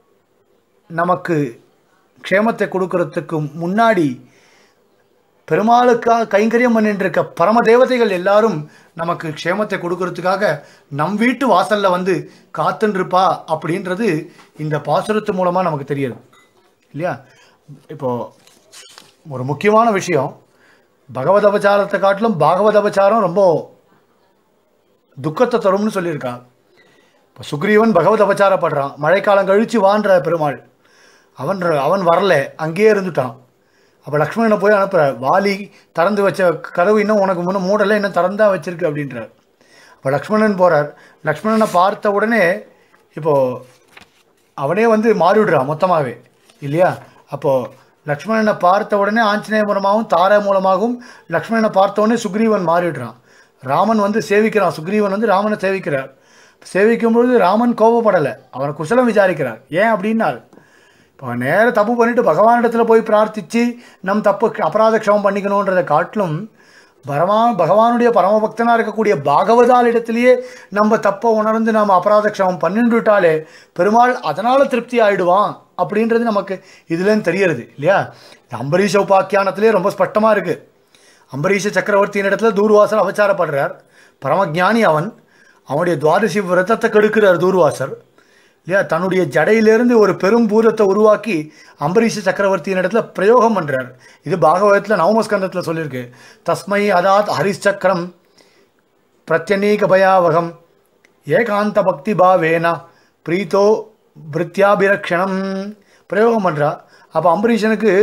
நமக்கு க்ஷேமத்தை கொடுக்கறதுக்கு முன்னாடி பெருமாளுக்காக கைங்கரியம் பண்ணிட்டு இருக்க பரம தேவதைகள் எல்லாரும் நமக்கு க்ஷேமத்தை கொடுக்கறதுக்காக நம் வீட்டு வாசல்ல வந்து காத்துன்னு இருப்பா அப்படின்றது இந்த பாசுரத்து மூலமாக நமக்கு தெரியுது இல்லையா இப்போ ஒரு முக்கியமான விஷயம் பகவத் அபச்சாரத்தை காட்டிலும் பாகவத அபச்சாரம் ரொம்ப துக்கத்தை தரும்னு சொல்லியிருக்கா இப்போ சுக்ரீவன் பகவத் அபச்சாரப்படுறான் மழைக்காலம் கழித்து வான்ற பெருமாள் அவன் அவன் வரல அங்கேயே இருந்துட்டான் அப்போ லக்ஷ்மணனை போய் அனுப்புகிறார் வாலி திறந்து வச்ச கதவு இன்னும் உனக்கு முன்ன மூடலை இன்னும் திறந்தா வச்சிருக்கு அப்படின்றார் அப்போ லக்ஷ்மணன் போகிறார் லக்ஷ்மணனை பார்த்த உடனே இப்போது அவனே வந்து மாறிவிடுறான் மொத்தமாகவே இல்லையா அப்போது லக்ஷ்மணனை பார்த்த உடனே ஆஞ்சநேய மூலமாகவும் தாரை மூலமாகவும் லக்ஷ்மணனை பார்த்த உடனே சுக்ரீவன் மாறிடுறான் ராமன் வந்து சேவிக்கிறான் சுக்ரீவன் வந்து ராமனை சேவிக்கிறார் சேவிக்கும் பொழுது ராமன் கோபப்படலை அவனை குசலம் விசாரிக்கிறார் ஏன் அப்படின்னால் இப்போ நேர தப்பு பண்ணிட்டு பகவானிடத்தில் போய் பிரார்த்திச்சு நம் தப்பு அபராத க்ஷமம் பண்ணிக்கணுன்றதை காட்டிலும் பரமா பகவானுடைய பரமபக்தனாக இருக்கக்கூடிய பாகவதால் இடத்திலேயே நம்ம தப்பை உணர்ந்து நாம் அபராத க்ஷமம் பண்ணிட்டுட்டாலே பெருமாள் அதனால் திருப்தி ஆயிடுவான் அப்படின்றது நமக்கு இதுலேருந்து தெரியறது இல்லையா இந்த அம்பரீஷ உபாக்கியானத்திலே ரொம்ப ஸ்பஷ்டமாக இருக்குது அம்பரீஷ சக்கரவர்த்தியின் இடத்துல தூர்வாசர் அபச்சாரப்படுறார் பரமஜானி அவன் அவனுடைய துவாதசி விரதத்தை கெடுக்கிறார் தூர்வாசர் இல்லையா தன்னுடைய ஜடையிலிருந்து ஒரு பெரும் பூதத்தை உருவாக்கி அம்பரீஷ சக்கரவர்த்தியின் இடத்துல பிரயோகம் பண்ணுறார் இது பாகவதத்தில் நவமஸ்கந்தத்தில் சொல்லியிருக்கு தஸ்மை அதாத் ஹரிச்சக்கரம் பிரத்யநீக பயாவகம் ஏகாந்த பக்தி பாவேனா பிரீத்தோ பிருத்யாபிரக்ஷணம் பிரயோகம் பண்ணுறா அப்போ அம்பரீஷனுக்கு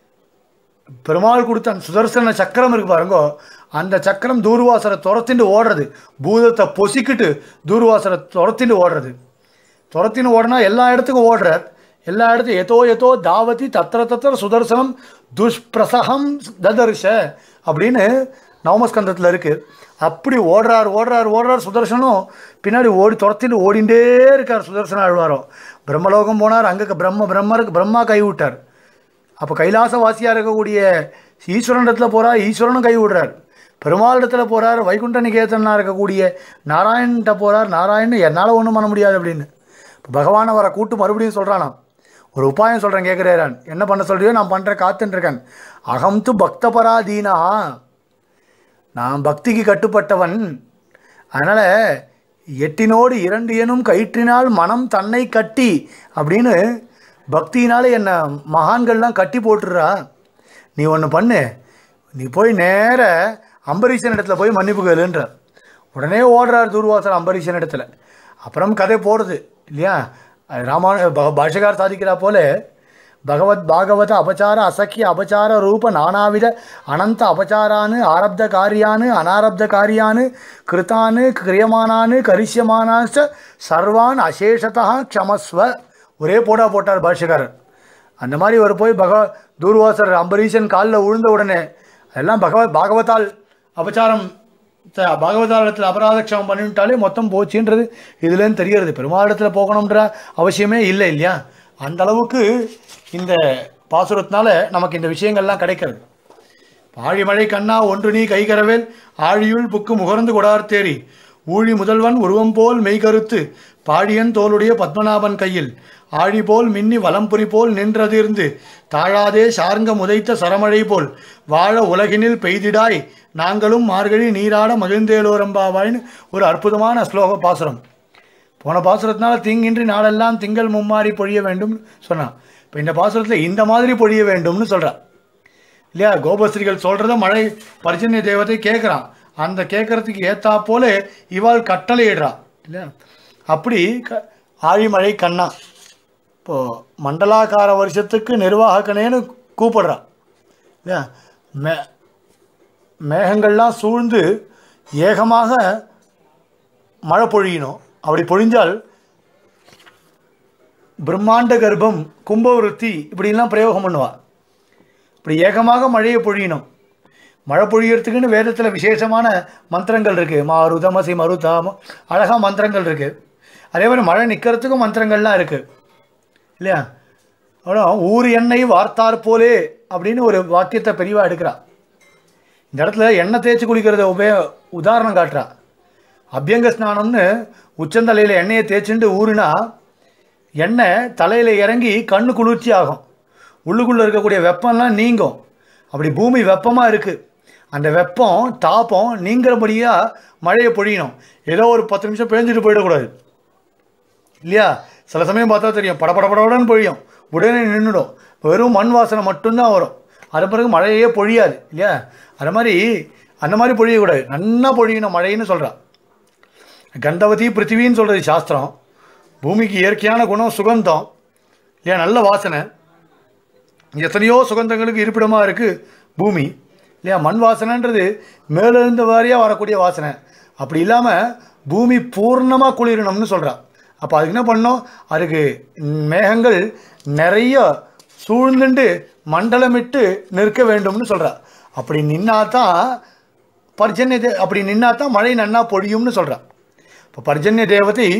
பெருமாள் கொடுத்த அந்த சுதர்சன சக்கரம் இருக்கு பாருங்கோ அந்த சக்கரம் தூர்வாசரை துரத்திண்டு ஓடுறது பூதத்தை பொசிக்கிட்டு தூர்வாசரை துரத்திண்டு ஓடுறது துரத்தின்னு ஓடினா எல்லா இடத்துக்கும் ஓடுறார் எல்லா இடத்துக்கும் எதோ எதோ தாவதி தத்திர தத்திர சுதர்சனம் துஷ்பிரசகம் ததர்ஷ அப்படின்னு நவமஸ்கந்தத்தில் இருக்கு அப்படி ஓடுறார் ஓடுறார் ஓடுறார் சுதர்சனும் பின்னாடி ஓடி துரத்திட்டு ஓடிண்டே இருக்கார் சுதர்சன ஆழ்வாரம் பிரம்மலோகம் போனார் அங்கே பிரம்ம பிரம்மருக்கு பிரம்மா கை விட்டார் அப்போ கைலாசவாசியாக இருக்கக்கூடிய ஈஸ்வரனிடத்தில் போகிறார் ஈஸ்வரனும் கை விடுறார் பெருமாளிடத்தில் போகிறார் வைகுண்ட நிகேதனாக இருக்கக்கூடிய நாராயண்கிட்ட போகிறார் நாராயணன் என்னால் ஒன்றும் பண்ண முடியாது அப்படின்னு இப்போ பகவானை வர கூட்டு மறுபடியும் சொல்கிறானாம் ஒரு உபாயம் சொல்கிறேன் கேட்குறேன் என்ன பண்ண சொல்றியோ நான் பண்ணுறேன் காத்துட்டுருக்கேன் அகம் து பக்தபராதீனா நான் பக்திக்கு கட்டுப்பட்டவன் அதனால் எட்டினோடு இரண்டு எனும் கயிற்றினால் மனம் தன்னை கட்டி அப்படின்னு பக்தியினால என்னை மகான்கள்லாம் கட்டி போட்டுடுறா நீ ஒன்று பண்ணு நீ போய் நேர அம்பரீஷன் இடத்துல போய் மன்னிப்பு கேளுன்ற உடனே ஓடுறார் தூர்வாசர் அம்பரீஷன் இடத்துல அப்புறம் கதை போடுது இல்லையா அது ராமான ப- பாஷகார் சாதிக்கிறா போல பகவத் பாகவத அபச்சார அசக்கிய அபச்சார ரூப நானாவித அனந்த அபச்சாரானு ஆரப்த காரியானு அனாரப்த காரியானு கிருத்தானு கிரியமானானு கரிஷ்யமானாச்ச சர்வான் அசேஷதா க்ஷமஸ்வ ஒரே போடா போட்டார் பாஷ்யக்காரர் அந்த மாதிரி ஒரு போய் பக தூர்வாசர் அம்பரீஷன் காலில் விழுந்த உடனே எல்லாம் பகவத் பாகவதால் அபச்சாரம் த- பாகவதாரத்தில் அபராதக்ஷமம் பண்ணிவிட்டாலே மொத்தம் போச்சுன்றது இதுலேருந்து தெரியறது பெருமாளிடத்தில் போகணுன்ற அவசியமே இல்லை இல்லையா அந்த அளவுக்கு இந்த பாசுரத்தினால நமக்கு இந்த விஷயங்கள்லாம் கிடைக்கிறது ஆழிமழை கண்ணா ஒன்று நீ கைகரவேல் ஆழியுள் புக்கு முகர்ந்து கொடார்த்தேரி ஊழி முதல்வன் உருவம் போல் மெய்கருத்து பாடியன் தோளுடைய பத்மநாபன் கையில் ஆழி போல் மின்னி வலம்புரி போல் நின்றதிர்ந்து தாழாதே சார்ங்க முதைத்த சரமழை போல் வாழ உலகினில் பெய்திடாய் நாங்களும் மார்கழி நீராட மகிழ்ந்தேலோரம்பாவாய்னு ஒரு அற்புதமான ஸ்லோக பாசுரம் போன பாசுரத்தினால தீங்கின்றி நாளெல்லாம் திங்கள் மும்மாறி பொழிய வேண்டும்னு சொன்னான் இப்போ இந்த பாசுரத்தில் இந்த மாதிரி பொழிய வேண்டும்னு சொல்கிறான் இல்லையா கோபஸ்ரீகள் சொல்கிறத மழை பரிஜன்ய தேவதை கேட்குறான் அந்த கேட்கறதுக்கு ஏத்தா போல இவாள் கட்டளையிடுறா இல்லையா அப்படி க ஆழிமழை கண்ணா இப்போது மண்டலாக்கார வருஷத்துக்கு நிர்வாகக்கனேன்னு கூப்பிடுறா இல்லையா மே மேகங்கள்லாம் சூழ்ந்து ஏகமாக மழை பொழியணும் அப்படி பொழிஞ்சால் பிரம்மாண்ட கர்ப்பம் கும்பவருத்தி இப்படிலாம் பிரயோகம் பண்ணுவா இப்படி ஏகமாக மழையை பொழியணும் மழை பொழியறதுக்குன்னு வேதத்தில் விசேஷமான மந்திரங்கள் இருக்குது மாருதமசி மருதாம அழகாக மந்திரங்கள் இருக்குது அதே மாதிரி மழை நிற்கிறதுக்கும் மந்திரங்கள்லாம் இருக்குது இல்லையா அப்புறம் ஊர் எண்ணெய் வார்த்தார் போலே அப்படின்னு ஒரு வாக்கியத்தை பெரியவா எடுக்கிறா இந்த இடத்துல எண்ணெய் தேய்ச்சி குளிக்கிறத உபய உதாரணம் காட்டுறா அபியங்க ஸ்நானம்னு உச்சந்தலையில் எண்ணெயை தேய்ச்சிட்டு ஊறினா எண்ணெய் தலையில் இறங்கி கண்ணு குளிர்ச்சி ஆகும் உள்ளுக்குள்ளே இருக்கக்கூடிய வெப்பம்லாம் நீங்கும் அப்படி பூமி வெப்பமாக இருக்குது அந்த வெப்பம் தாப்பம் நீங்கிறபடியாக மழையை பொழியணும் ஏதோ ஒரு பத்து நிமிஷம் பேஞ்சிட்டு போயிடக்கூடாது இல்லையா சில சமயம் பார்த்தா தெரியும் படபடபடன்னு பொழியும் உடனே நின்றுடும் வெறும் மண் வாசனை மட்டும்தான் வரும் அது பிறகு மழையே பொழியாது இல்லையா அது மாதிரி அந்த மாதிரி பொழியக்கூடாது நன்னா பொழியணும் மழைன்னு சொல்கிறான் கந்தவதி பிருத்திவின்னு சொல்கிறது சாஸ்திரம் பூமிக்கு இயற்கையான குணம் சுகந்தம் இல்லையா நல்ல வாசனை எத்தனையோ சுகந்தங்களுக்கு இருப்பிடமாக இருக்குது பூமி இல்லையா மண் வாசனைன்றது மேலிருந்த வாரியாக வரக்கூடிய வாசனை அப்படி இல்லாமல் பூமி பூர்ணமாக குளிரணும்னு சொல்கிறான் அப்போ அதுக்கு என்ன பண்ணோம் அதுக்கு மேகங்கள் நிறைய சூழ்ந்துண்டு மண்டலமிட்டு நிற்க வேண்டும்னு சொல்கிறா அப்படி நின்னா தான் பர்ஜன்ய தே அப்படி நின்னா தான் மழை நன்னா பொழியும்னு சொல்கிறா இப்போ பர்ஜன்ய தேவதை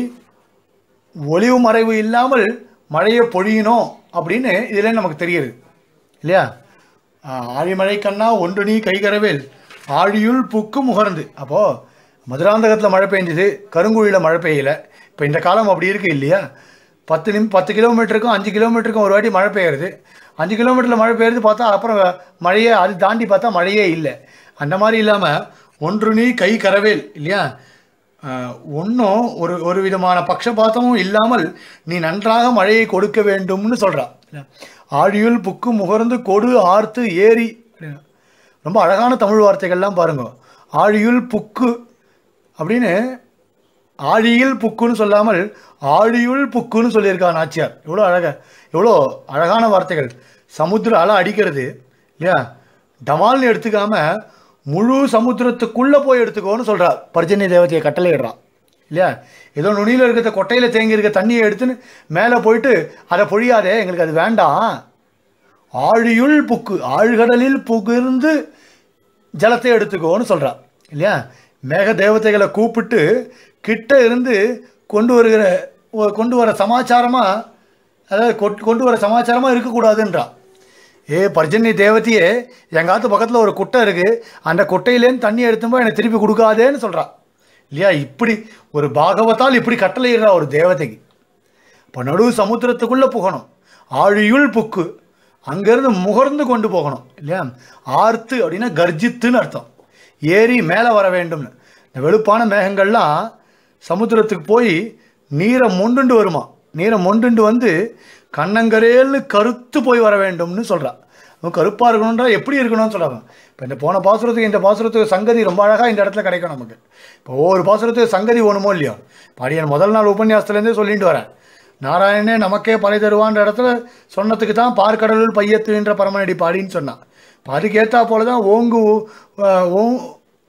ஒளிவு மறைவு இல்லாமல் மழையை பொழியணும் அப்படின்னு இதில் நமக்கு தெரியுது இல்லையா ஆ, ஆழிமழை கண்ணா ஒன்று நீ கைகரவேல் ஆழியுள் புக்கு முகர்ந்து அப்போது மதுராந்தகத்தில் மழை பெஞ்சுது கருங்குழியில் மழை பெய்யல இப்போ இந்த காலம் அப்படி இருக்கு இல்லையா பத்து நிமி பத்து கிலோமீட்டருக்கும் அஞ்சு கிலோமீட்டருக்கும் ஒரு வாட்டி மழை பெய்யுறது அஞ்சு கிலோமீட்டரில் மழை பெய்யுறது பார்த்தா அப்புறம் மழையே அது தாண்டி பார்த்தா மழையே இல்லை அந்த மாதிரி இல்லாமல் ஒன்று நீ கை கரவேல் இல்லையா ஒன்றும் ஒரு ஒரு விதமான பட்சபாத்தமும் இல்லாமல் நீ நன்றாக மழையை கொடுக்க வேண்டும்னு சொல்கிறா ஆழியுள் புக்கு முகர்ந்து கொடு ஆர்த்து ஏரி அப்படின்னா ரொம்ப அழகான தமிழ் வார்த்தைகள்லாம் பாருங்க ஆழியுள் புக்கு அப்படின்னு ஆழியில் புக்குன்னு சொல்லாமல் ஆழியுள் புக்குன்னு சொல்லியிருக்கா நாச்சியார் எவ்வளோ அழக எவ்வளோ அழகான வார்த்தைகள் சமுத்திர அலை அடிக்கிறது இல்லையா டமால்னு எடுத்துக்காம முழு சமுத்திரத்துக்குள்ளே போய் எடுத்துக்கோன்னு சொல்கிறா பர்ஜன்ய தேவதையை கட்டளையிடுறான் இல்லையா ஏதோ நுனியில் இருக்கிற கொட்டையில் தேங்கி இருக்க தண்ணியை எடுத்துன்னு மேலே போயிட்டு அதை பொழியாதே எங்களுக்கு அது வேண்டாம் ஆழியுள் புக்கு ஆழ்கடலில் புகுந்து ஜலத்தை எடுத்துக்கோன்னு சொல்றா இல்லையா மேக தேவதைகளை கூப்பிட்டு கிட்ட இருந்து கொண்டு வருகிற ஒ- கொண்டு வர சமாச்சாரமா அதாவது கொட்- கொண்டு வர சமாச்சாரமா இருக்கக்கூடாதுன்றா ஏ பர்ஜன்ய தேவதையே எங்காத்து பக்கத்தில் ஒரு குட்டை இருக்கு அந்த குட்டையிலேருந்து தண்ணி எடுத்தும்போது எனக்கு திருப்பி கொடுக்காதேன்னு சொல்றா இல்லையா இப்படி ஒரு பாகவத்தால் இப்படி கட்டளையிடுறா ஒரு தேவதைக்கு இப்போ நடு சமுத்திரத்துக்குள்ளே புகணும் ஆழியுள் புக்கு அங்கேருந்து முகர்ந்து கொண்டு போகணும் இல்லையா ஆர்த்து அப்படின்னா கர்ஜித்துன்னு அர்த்தம் ஏறி மேலே வர வேண்டும்னு இந்த வெளுப்பான மேகங்கள்லாம் சமுத்திரத்துக்கு போய் நீரை மொண்டுண்டு வருமா நீரை மொண்டுண்டு வந்து கண்ணங்கரேல்னு கருத்து போய் வர வேண்டும்னு சொல்றா அவன் கருப்பாக இருக்கணுன்றா எப்படி இருக்கணும்னு சொல்கிறாங்க இப்போ இந்த போன பாசுரத்துக்கு இந்த பாசுரத்துக்கு சங்கதி ரொம்ப அழகாக இந்த இடத்துல கிடைக்கும் நமக்கு இப்போ ஒவ்வொரு பாசுரத்துக்கு சங்கதி ஒண்ணுமோ இல்லையோ பாடியன் முதல் நாள் உபன்யாசத்துலேருந்தே சொல்லிட்டு வரேன் நாராயணனே நமக்கே பறை தருவான்ற இடத்துல சொன்னதுக்கு தான் பார்க்கடலுள் பையத்துன்ற பரமநடி பாடின்னு சொன்னான் இப்போ அதுக்கேற்றா போல தான் ஓங்கு அஹ், ஓ-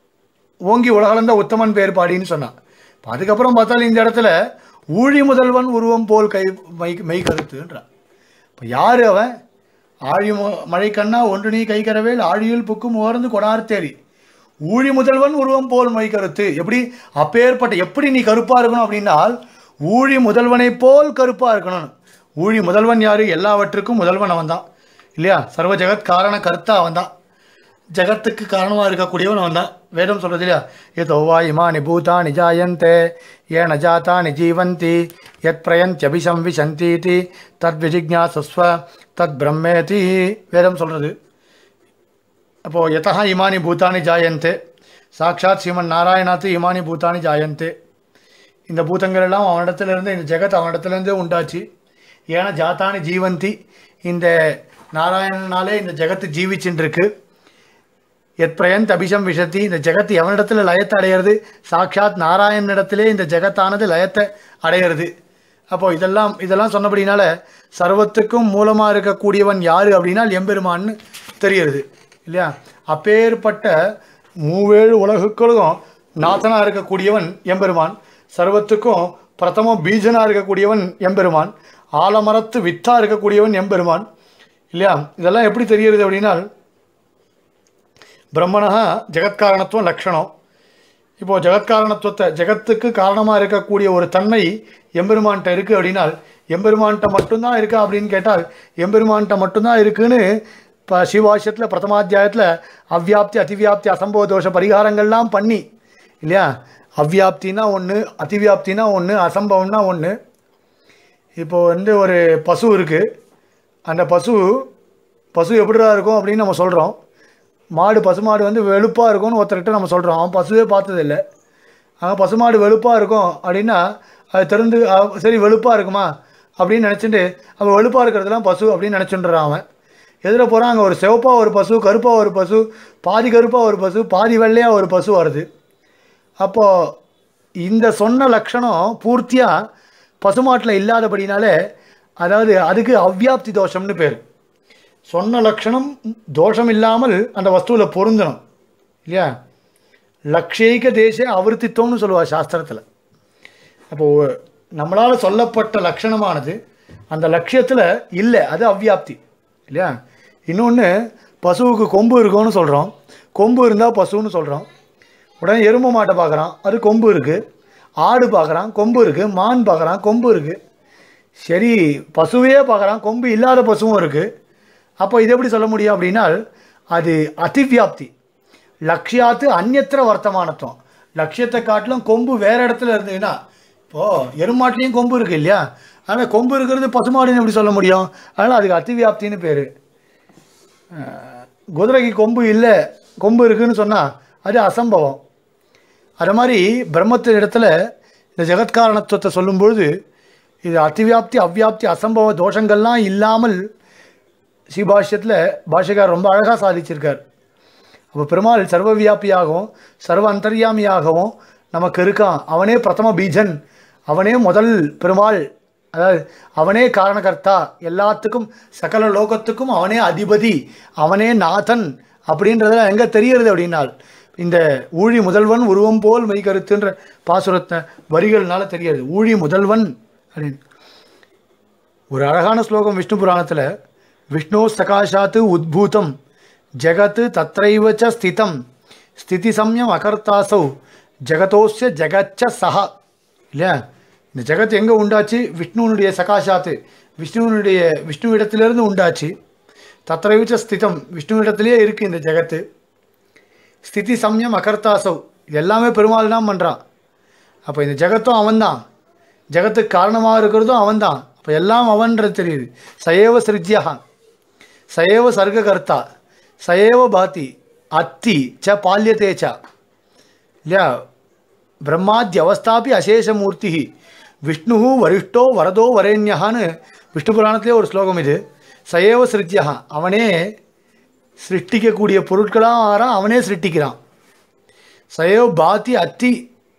ஓங்கி உலகளந்த உத்தமன் பேர் பாடின்னு சொன்னான் இப்போ அதுக்கப்புறம் பார்த்தாலும் இந்த இடத்துல ஊழி முதல்வன் உருவம் போல் கை மை மெய் கருத்துன்றான் இப்போ யார் அவன் ஆழி மு- மழைக்கண்ணா ஒன்று நீ கை கரவேல் ஆழியில் புக்கும் உயர்ந்து கொடார்த்தேரி ஊழி முதல்வன் உருவம் போல் மை கருத்து எப்படி அப்பேற்பட்ட எப்படி நீ கருப்பா இருக்கணும் அப்படின்னால் ஊழி முதல்வனைப் போல் கருப்பா இருக்கணும் ஊழி முதல்வன் யாரு எல்லாவற்றுக்கும் முதல்வன் அவன் தான் இல்லையா சர்வ ஜெகத் காரண கர்த்தா அவன் தான் ஜகத்துக்கு காரணமாக இருக்கக்கூடியவன் அவன் தான் வேதம் சொல்றது இல்லையா ஏதோ வா இமானி பூதானி ஜாயந்தே ஏன ஜாத்தானி ஜீவந்தி யத் பிரயந்தியபிசம் விசந்தீதி தத் விஜிக்ஞாசஸ்வ தத் பிரம்மேதி வேதம் சொல்றது அப்போ யதா இமானி பூதானி ஜாயந்தே சாட்சாத் ஸ்ரீமன் நாராயணாத்து இமானி பூதானி ஜாயந்தே இந்த பூதங்கள் எல்லாம் அவனிடத்துல இருந்து இந்த ஜெகத் அவனிடத்துல இருந்தே உண்டாச்சு ஏன்னா ஜாத்தானி ஜீவந்தி இந்த நாராயணனாலே இந்த ஜெகத்து ஜீவிச்சுட்டு இருக்கு எத் பிரயந்த் அபிஷம் விஷத்தி இந்த ஜெகத் எவனிடத்துல லயத்தை அடையிறது சாட்சாத் நாராயணனிடத்திலே இந்த ஜெகத்தானது லயத்தை அடையிறது அப்போ இதெல்லாம் இதெல்லாம் சொன்னபடினால சர்வத்துக்கும் மூலமா இருக்கக்கூடியவன் யாரு அப்படின்னா எம்பெருமான்னு தெரியுது இல்லையா அப்பேற்பட்ட மூவேழு உலகுக்களும் நாதனா இருக்கக்கூடியவன் எம்பெருமான் சர்வத்துக்கும் பிரதம பீஜனா இருக்கக்கூடியவன் எம்பெருமான் ஆலமரத்து வித்தா இருக்கக்கூடியவன் எம்பெருமான் இல்லையா இதெல்லாம் எப்படி தெரியுது அப்படின்னால் பிரம்மணா ஜெகத்காரணத்துவம் லக்ஷணம் இப்போது ஜெகத்காரணத்துவத்தை ஜெகத்துக்கு காரணமாக இருக்கக்கூடிய ஒரு தன்மை எம்பெருமான்கிட்ட இருக்குது அப்படின்னால் எம்பெருமான்கிட்ட மட்டும்தான் இருக்கா அப்படின்னு கேட்டால் எம்பெருமான்கிட்ட மட்டும்தான் இருக்குன்னு இப்போ சிவாஷ்யத்தில் பிரதமாத்தியாயத்தில் அவ்வியாப்தி அதிவியாப்தி அசம்பவ தோஷ பரிகாரங்கள்லாம் பண்ணி இல்லையா அவ்வியாப்தினா ஒன்று அதிவியாப்தினா ஒன்று அசம்பவம்னா ஒன்று இப்போ வந்து ஒரு பசு இருக்குது அந்த பசு பசு எப்படிடா இருக்கும் அப்படின்னு நம்ம சொல்கிறோம் மாடு பசுமாடு வந்து வெளுப்பாக இருக்கும்னு ஒருத்தர்கிட்ட நம்ம சொல்கிறோம் அவன் பசுவே பார்த்ததில்ல அவன் பசுமாடு வெளுப்பாக இருக்கும் அப்படின்னா அது திறந்து அ- சரி வெளுப்பாக இருக்குமா அப்படின்னு நினச்சிட்டு அவன் வெளுப்பாக இருக்கிறதுலாம் பசு அப்படின்னு நினச்சிட்டுறான் அவன் எதில் போகிறான் அங்கே ஒரு சிவப்பாக ஒரு பசு கருப்பாக ஒரு பசு பாதி கருப்பாக ஒரு பசு பாதி வெள்ளையாக ஒரு பசு வருது அப்போது இந்த சொன்ன லட்சணம் பூர்த்தியாக பசுமாட்டில் இல்லாதபடினாலே அதாவது அதுக்கு அவ்வியாப்தி தோஷம்னு பேர் சொன்ன லட்சணம் தோஷம் இல்லாமல் அந்த வஸ்துவில் பொருந்தணும் இல்லையா லக்ஷேக தேச அவர்த்தித்துவம்னு சொல்லுவா சாஸ்திரத்தில் அப்போது நம்மளால் சொல்லப்பட்ட லட்சணமானது அந்த லட்சியத்தில் இல்லை அது அவ்வியாப்தி இல்லையா இன்னொன்று பசுவுக்கு கொம்பு இருக்கும்னு சொல்கிறோம் கொம்பு இருந்தால் பசுன்னு சொல்கிறோம் உடனே எருமை மாட்டை பார்க்குறான் அது கொம்பு இருக்குது ஆடு பார்க்குறான் கொம்பு இருக்குது மான் பார்க்குறான் கொம்பு இருக்குது சரி பசுவே பார்க்குறான் கொம்பு இல்லாத பசுவும் இருக்குது அப்போ இது எப்படி சொல்ல முடியும் அப்படின்னால் அது அதிவியாப்தி லக்ஷியாத்து அந்நியத்திர வர்த்தமானத்துவம் லட்சியத்தை காட்டிலும் கொம்பு வேற இடத்துல இருந்ததுன்னா இப்போது எருமாட்டிலையும் கொம்பு இருக்கு இல்லையா ஆனால் கொம்பு இருக்கிறது பசுமாடுன்னு எப்படி சொல்ல முடியும் அதனால் அதுக்கு அதிவியாப்தின்னு பேர் குதிரைக்கு கொம்பு இல்லை கொம்பு இருக்குன்னு சொன்னால் அது அசம்பவம் அது மாதிரி பிரம்மத்தின் இடத்துல இந்த ஜெகத்காரணத்துவத்தை சொல்லும்பொழுது இது அதிவியாப்தி அவ்வியாப்தி அசம்பவ தோஷங்கள்லாம் இல்லாமல் ஸ்ரீபாஷ்யத்தில் பாஷகார் ரொம்ப அழகாக சாதிச்சிருக்கார் அப்போ பெருமாள் சர்வ வியாபியாகவும் சர்வ அந்தர்யாமியாகவும் நமக்கு இருக்கான் அவனே பிரதம பீஜன் அவனே முதல் பெருமாள் அதாவது அவனே காரணகர்த்தா எல்லாத்துக்கும் சகல லோகத்துக்கும் அவனே அதிபதி அவனே நாதன் அப்படின்றதுல எங்கே தெரிகிறது அப்படின்னால் இந்த ஊழி முதல்வன் உருவம் போல் மெய் கருத்துன்ற பாசுரத்தை வரிகள்னால தெரியாது ஊழி முதல்வன் அப்படின்னு ஒரு அழகான ஸ்லோகம் விஷ்ணு புராணத்தில் விஷ்ணு சகாஷாத் உத்பூதம் ஜெகத் தத்ரைவ ச ஸ்திதம் ஸ்திதி சம்யம் அகர்த்தாசௌ ஜெகதோஸ்ய ஜெகச்ச சஹா இல்லையா இந்த ஜெகத் எங்கே உண்டாச்சு விஷ்ணுவனுடைய சகாஷாத்து விஷ்ணுவனுடைய விஷ்ணு இடத்திலிருந்து உண்டாச்சு தத்ரைவச்ச ஸ்திதம் விஷ்ணு இடத்துலையே இருக்குது இந்த ஜெகத்து ஸ்திதி சம்யம் அகர்த்தாசௌ இது எல்லாமே பெருமாள் தான் பண்ணுறான் அப்போ இந்த ஜெகத்தும் அவன்தான் ஜெகத்துக்கு காரணமாக இருக்கிறதும் அவன்தான் அப்போ எல்லாம் அவன்றது தெரியுது சயேவ சிருஜ்யா சயேவ சர்க்ககர்த்தா சயேவ பாதி அத்தி ச பால்யதே ச இல்லையா பிரம்மாத்ய அவஸ்தாபி அசேஷமூர்த்தி விஷ்ணு வரிஷ்டோ வரதோ வரேண்யகான்னு விஷ்ணு புராணத்திலே ஒரு ஸ்லோகம் இது சயேவ சிருஜ்யா அவனே சிருஷ்டிக்கக்கூடிய பொருட்களாக ஆறான் அவனே சிருஷ்டிக்கிறான் சயோ பாத்தி அத்தி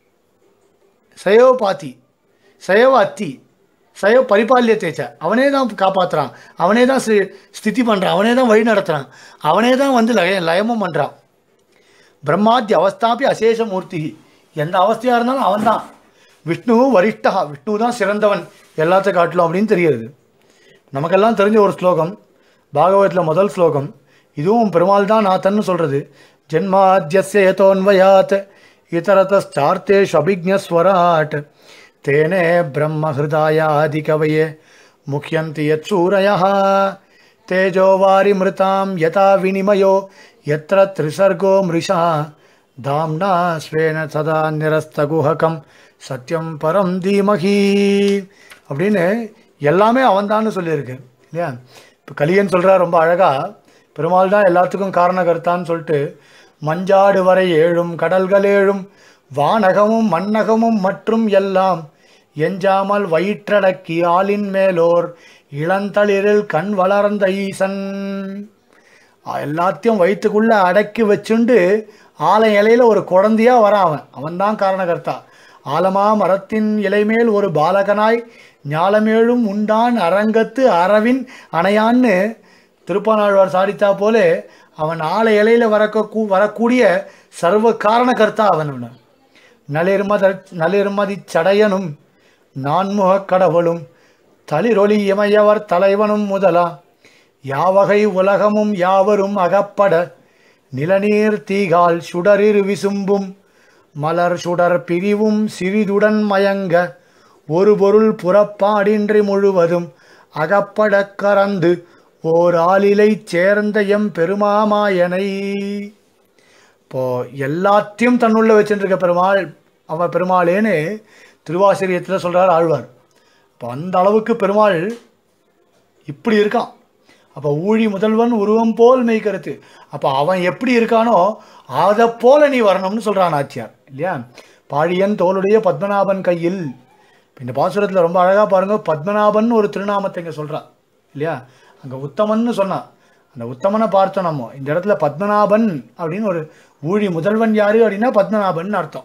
சயோ பாத்தி சயோ அத்தி சயோ பரிபால்யத்தேச்ச அவனே தான் காப்பாற்றுறான் அவனே தான் சி- ஸ்திதி பண்ணுறான் அவனே தான் வழி நடத்துகிறான் அவனே தான் வந்து லய லயமும் பண்ணுறான் பிரம்மாத்தி அவஸ்தாபி அசேஷ மூர்த்தி எந்த அவஸ்தையாக இருந்தாலும் அவன்தான் விஷ்ணு வரிஷ்டா விஷ்ணு தான் சிறந்தவன் எல்லாத்த காட்டிலும் அப்படின்னு தெரியுது நமக்கெல்லாம் தெரிஞ்ச ஒரு ஸ்லோகம் பாகவதத்தில் முதல் ஸ்லோகம் இதுவும் பெருமாள் தான் நாத்தன்னு சொல்கிறது ஜென்மாத்தியஸ்ய ஏதோன்வயாத் இதரதார்த்தேஷு அபிஜஸ்வராட் தேனே பிரம்ம ஹிருதாயாதிகவயே முக்கியந்தி யத் சூரயः தேஜோ வாரி மிருதாம் யதா வினிமயோ எத்திர த்ரிசர்கோ மிருஷா தாம்னா ஸ்வேன சதா நிரஸ்தகுஹகம் சத்யம் பரம் தீமகி அப்படின்னு எல்லாமே அவன்தான்னு சொல்லியிருக்கு இல்லையா இப்போ கலியன் சொல்கிறா ரொம்ப அழகாக பெருமாள் தான் எல்லாத்துக்கும் காரணகர்த்தான்னு சொல்லிட்டு மஞ்சாடு வரை ஏழும் கடல்கள் ஏழும் வானகமும் மண்ணகமும் மற்றும் எல்லாம் எஞ்சாமல் வயிற்றடக்கி ஆளின் மேலோர் இளந்தளிரில் கண் வளர்ந்த ஈசன் எல்லாத்தையும் வயிற்றுக்குள்ளே அடக்கி வச்சுண்டு ஆலை இலையில் ஒரு குழந்தையா வரான் அவன் அவன்தான் காரணகர்த்தா ஆலமா மரத்தின் இலைமேல் ஒரு பாலகனாய் ஞாலமேழும் உண்டான் அரங்கத்து அரவின் அணையான்னு திருப்பானாழ்வார் சாதித்தா போலே அவன் ஆலை இலையில வரக்க கூ- வரக்கூடிய சர்வ காரணகர்த்தா அவன் அவன் நளிர்மத நளிர்மதி சடையனும் நான்முகக் கடவுளும் தளிரொளி இமையவர் தலைவனும் முதலா யாவகை உலகமும் யாவரும் அகப்பட நிலநீர் தீகால் சுடரிரு விசும்பும் மலர் சுடர் பிரிவும் சிறிதுடன் மயங்க ஒரு பொருள் புறப்பாடின்றி முழுவதும் அகப்படக் கறந்து ஓர் ஆளிலைச் சேர்ந்த எம் பெருமாமாயனை இப்போ எல்லாத்தையும் தன்னுள்ள வச்சுருக்க பெருமாள் அவன் பெருமாளேன்னு திருவாசிரியத்தில் சொல்கிறார் ஆழ்வார் இப்போ அந்த அளவுக்கு பெருமாள் இப்படி இருக்கான் அப்போ ஊழி முதல்வன் உருவம் போல் மெய்கருத்து அப்போ அவன் எப்படி இருக்கானோ அதை போல நீ வரணும்னு சொல்கிறான் ஆச்சியார் இல்லையா பாழியன் தோளுடைய பத்மநாபன் கையில் இப்ப இந்த பாசுரத்தில் ரொம்ப அழகாக பாருங்க பத்மநாபன் ஒரு திருநாமத்தை இங்கே சொல்கிறான் இல்லையா அங்கே உத்தமன்னு சொன்னான் அந்த உத்தமனை பார்த்தோம் நம்ம இந்த இடத்துல பத்மநாபன் அப்படின்னு ஒரு ஊழி முதல்வன் யாரு அப்படின்னா பத்மநாபன் அர்த்தம்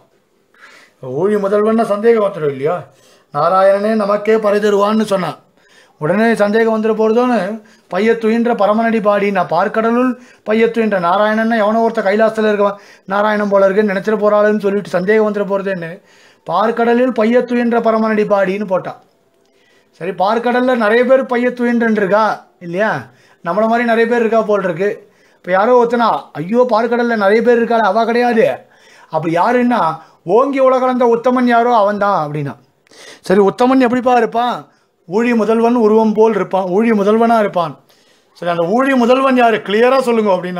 ஊழி முதல்வன் சந்தேகம் வந்துடும் இல்லையா நாராயணனே நமக்கே பறை தருவான்னு சொன்னான் உடனே சந்தேகம் வந்துட போகிறதோன்னு பைய துயின்ற பரமனடி பாடி நான் பார்க்கடலுள் பைய துயின்ற நாராயணன் எவனோ ஒருத்த கைலாசத்தில் இருக்கவன் நாராயணன் போல இருக்குன்னு நினச்சிட போகிறாளுன்னு சொல்லிட்டு சந்தேகம் வந்துட போகிறதுன்னு பார்க்கடலில் பைய துயின்ற பரமனடி பாடின்னு போட்டான் சரி பார்க்கடலில் நிறைய பேர் பைய துயின்றன் இருக்கா இல்லையா நம்மள மாதிரி நிறைய பேர் இருக்கா போல் இருக்கு இப்போ யாரோ ஒருத்தனா ஐயோ பார்க்கடலில் நிறைய பேர் இருக்காள் அவ கிடையாது அப்படி யாருன்னா ஓங்கி உலகளந்த உத்தமன் யாரோ அவன்தான் அப்படின்னா சரி உத்தமன் எப்படிப்பா இருப்பான் ஊழி முதல்வன் உருவம் போல் இருப்பான் ஊழி முதல்வனாக இருப்பான் சரி அந்த ஊழி முதல்வன் யார் கிளியராக சொல்லுங்க அப்படின்னா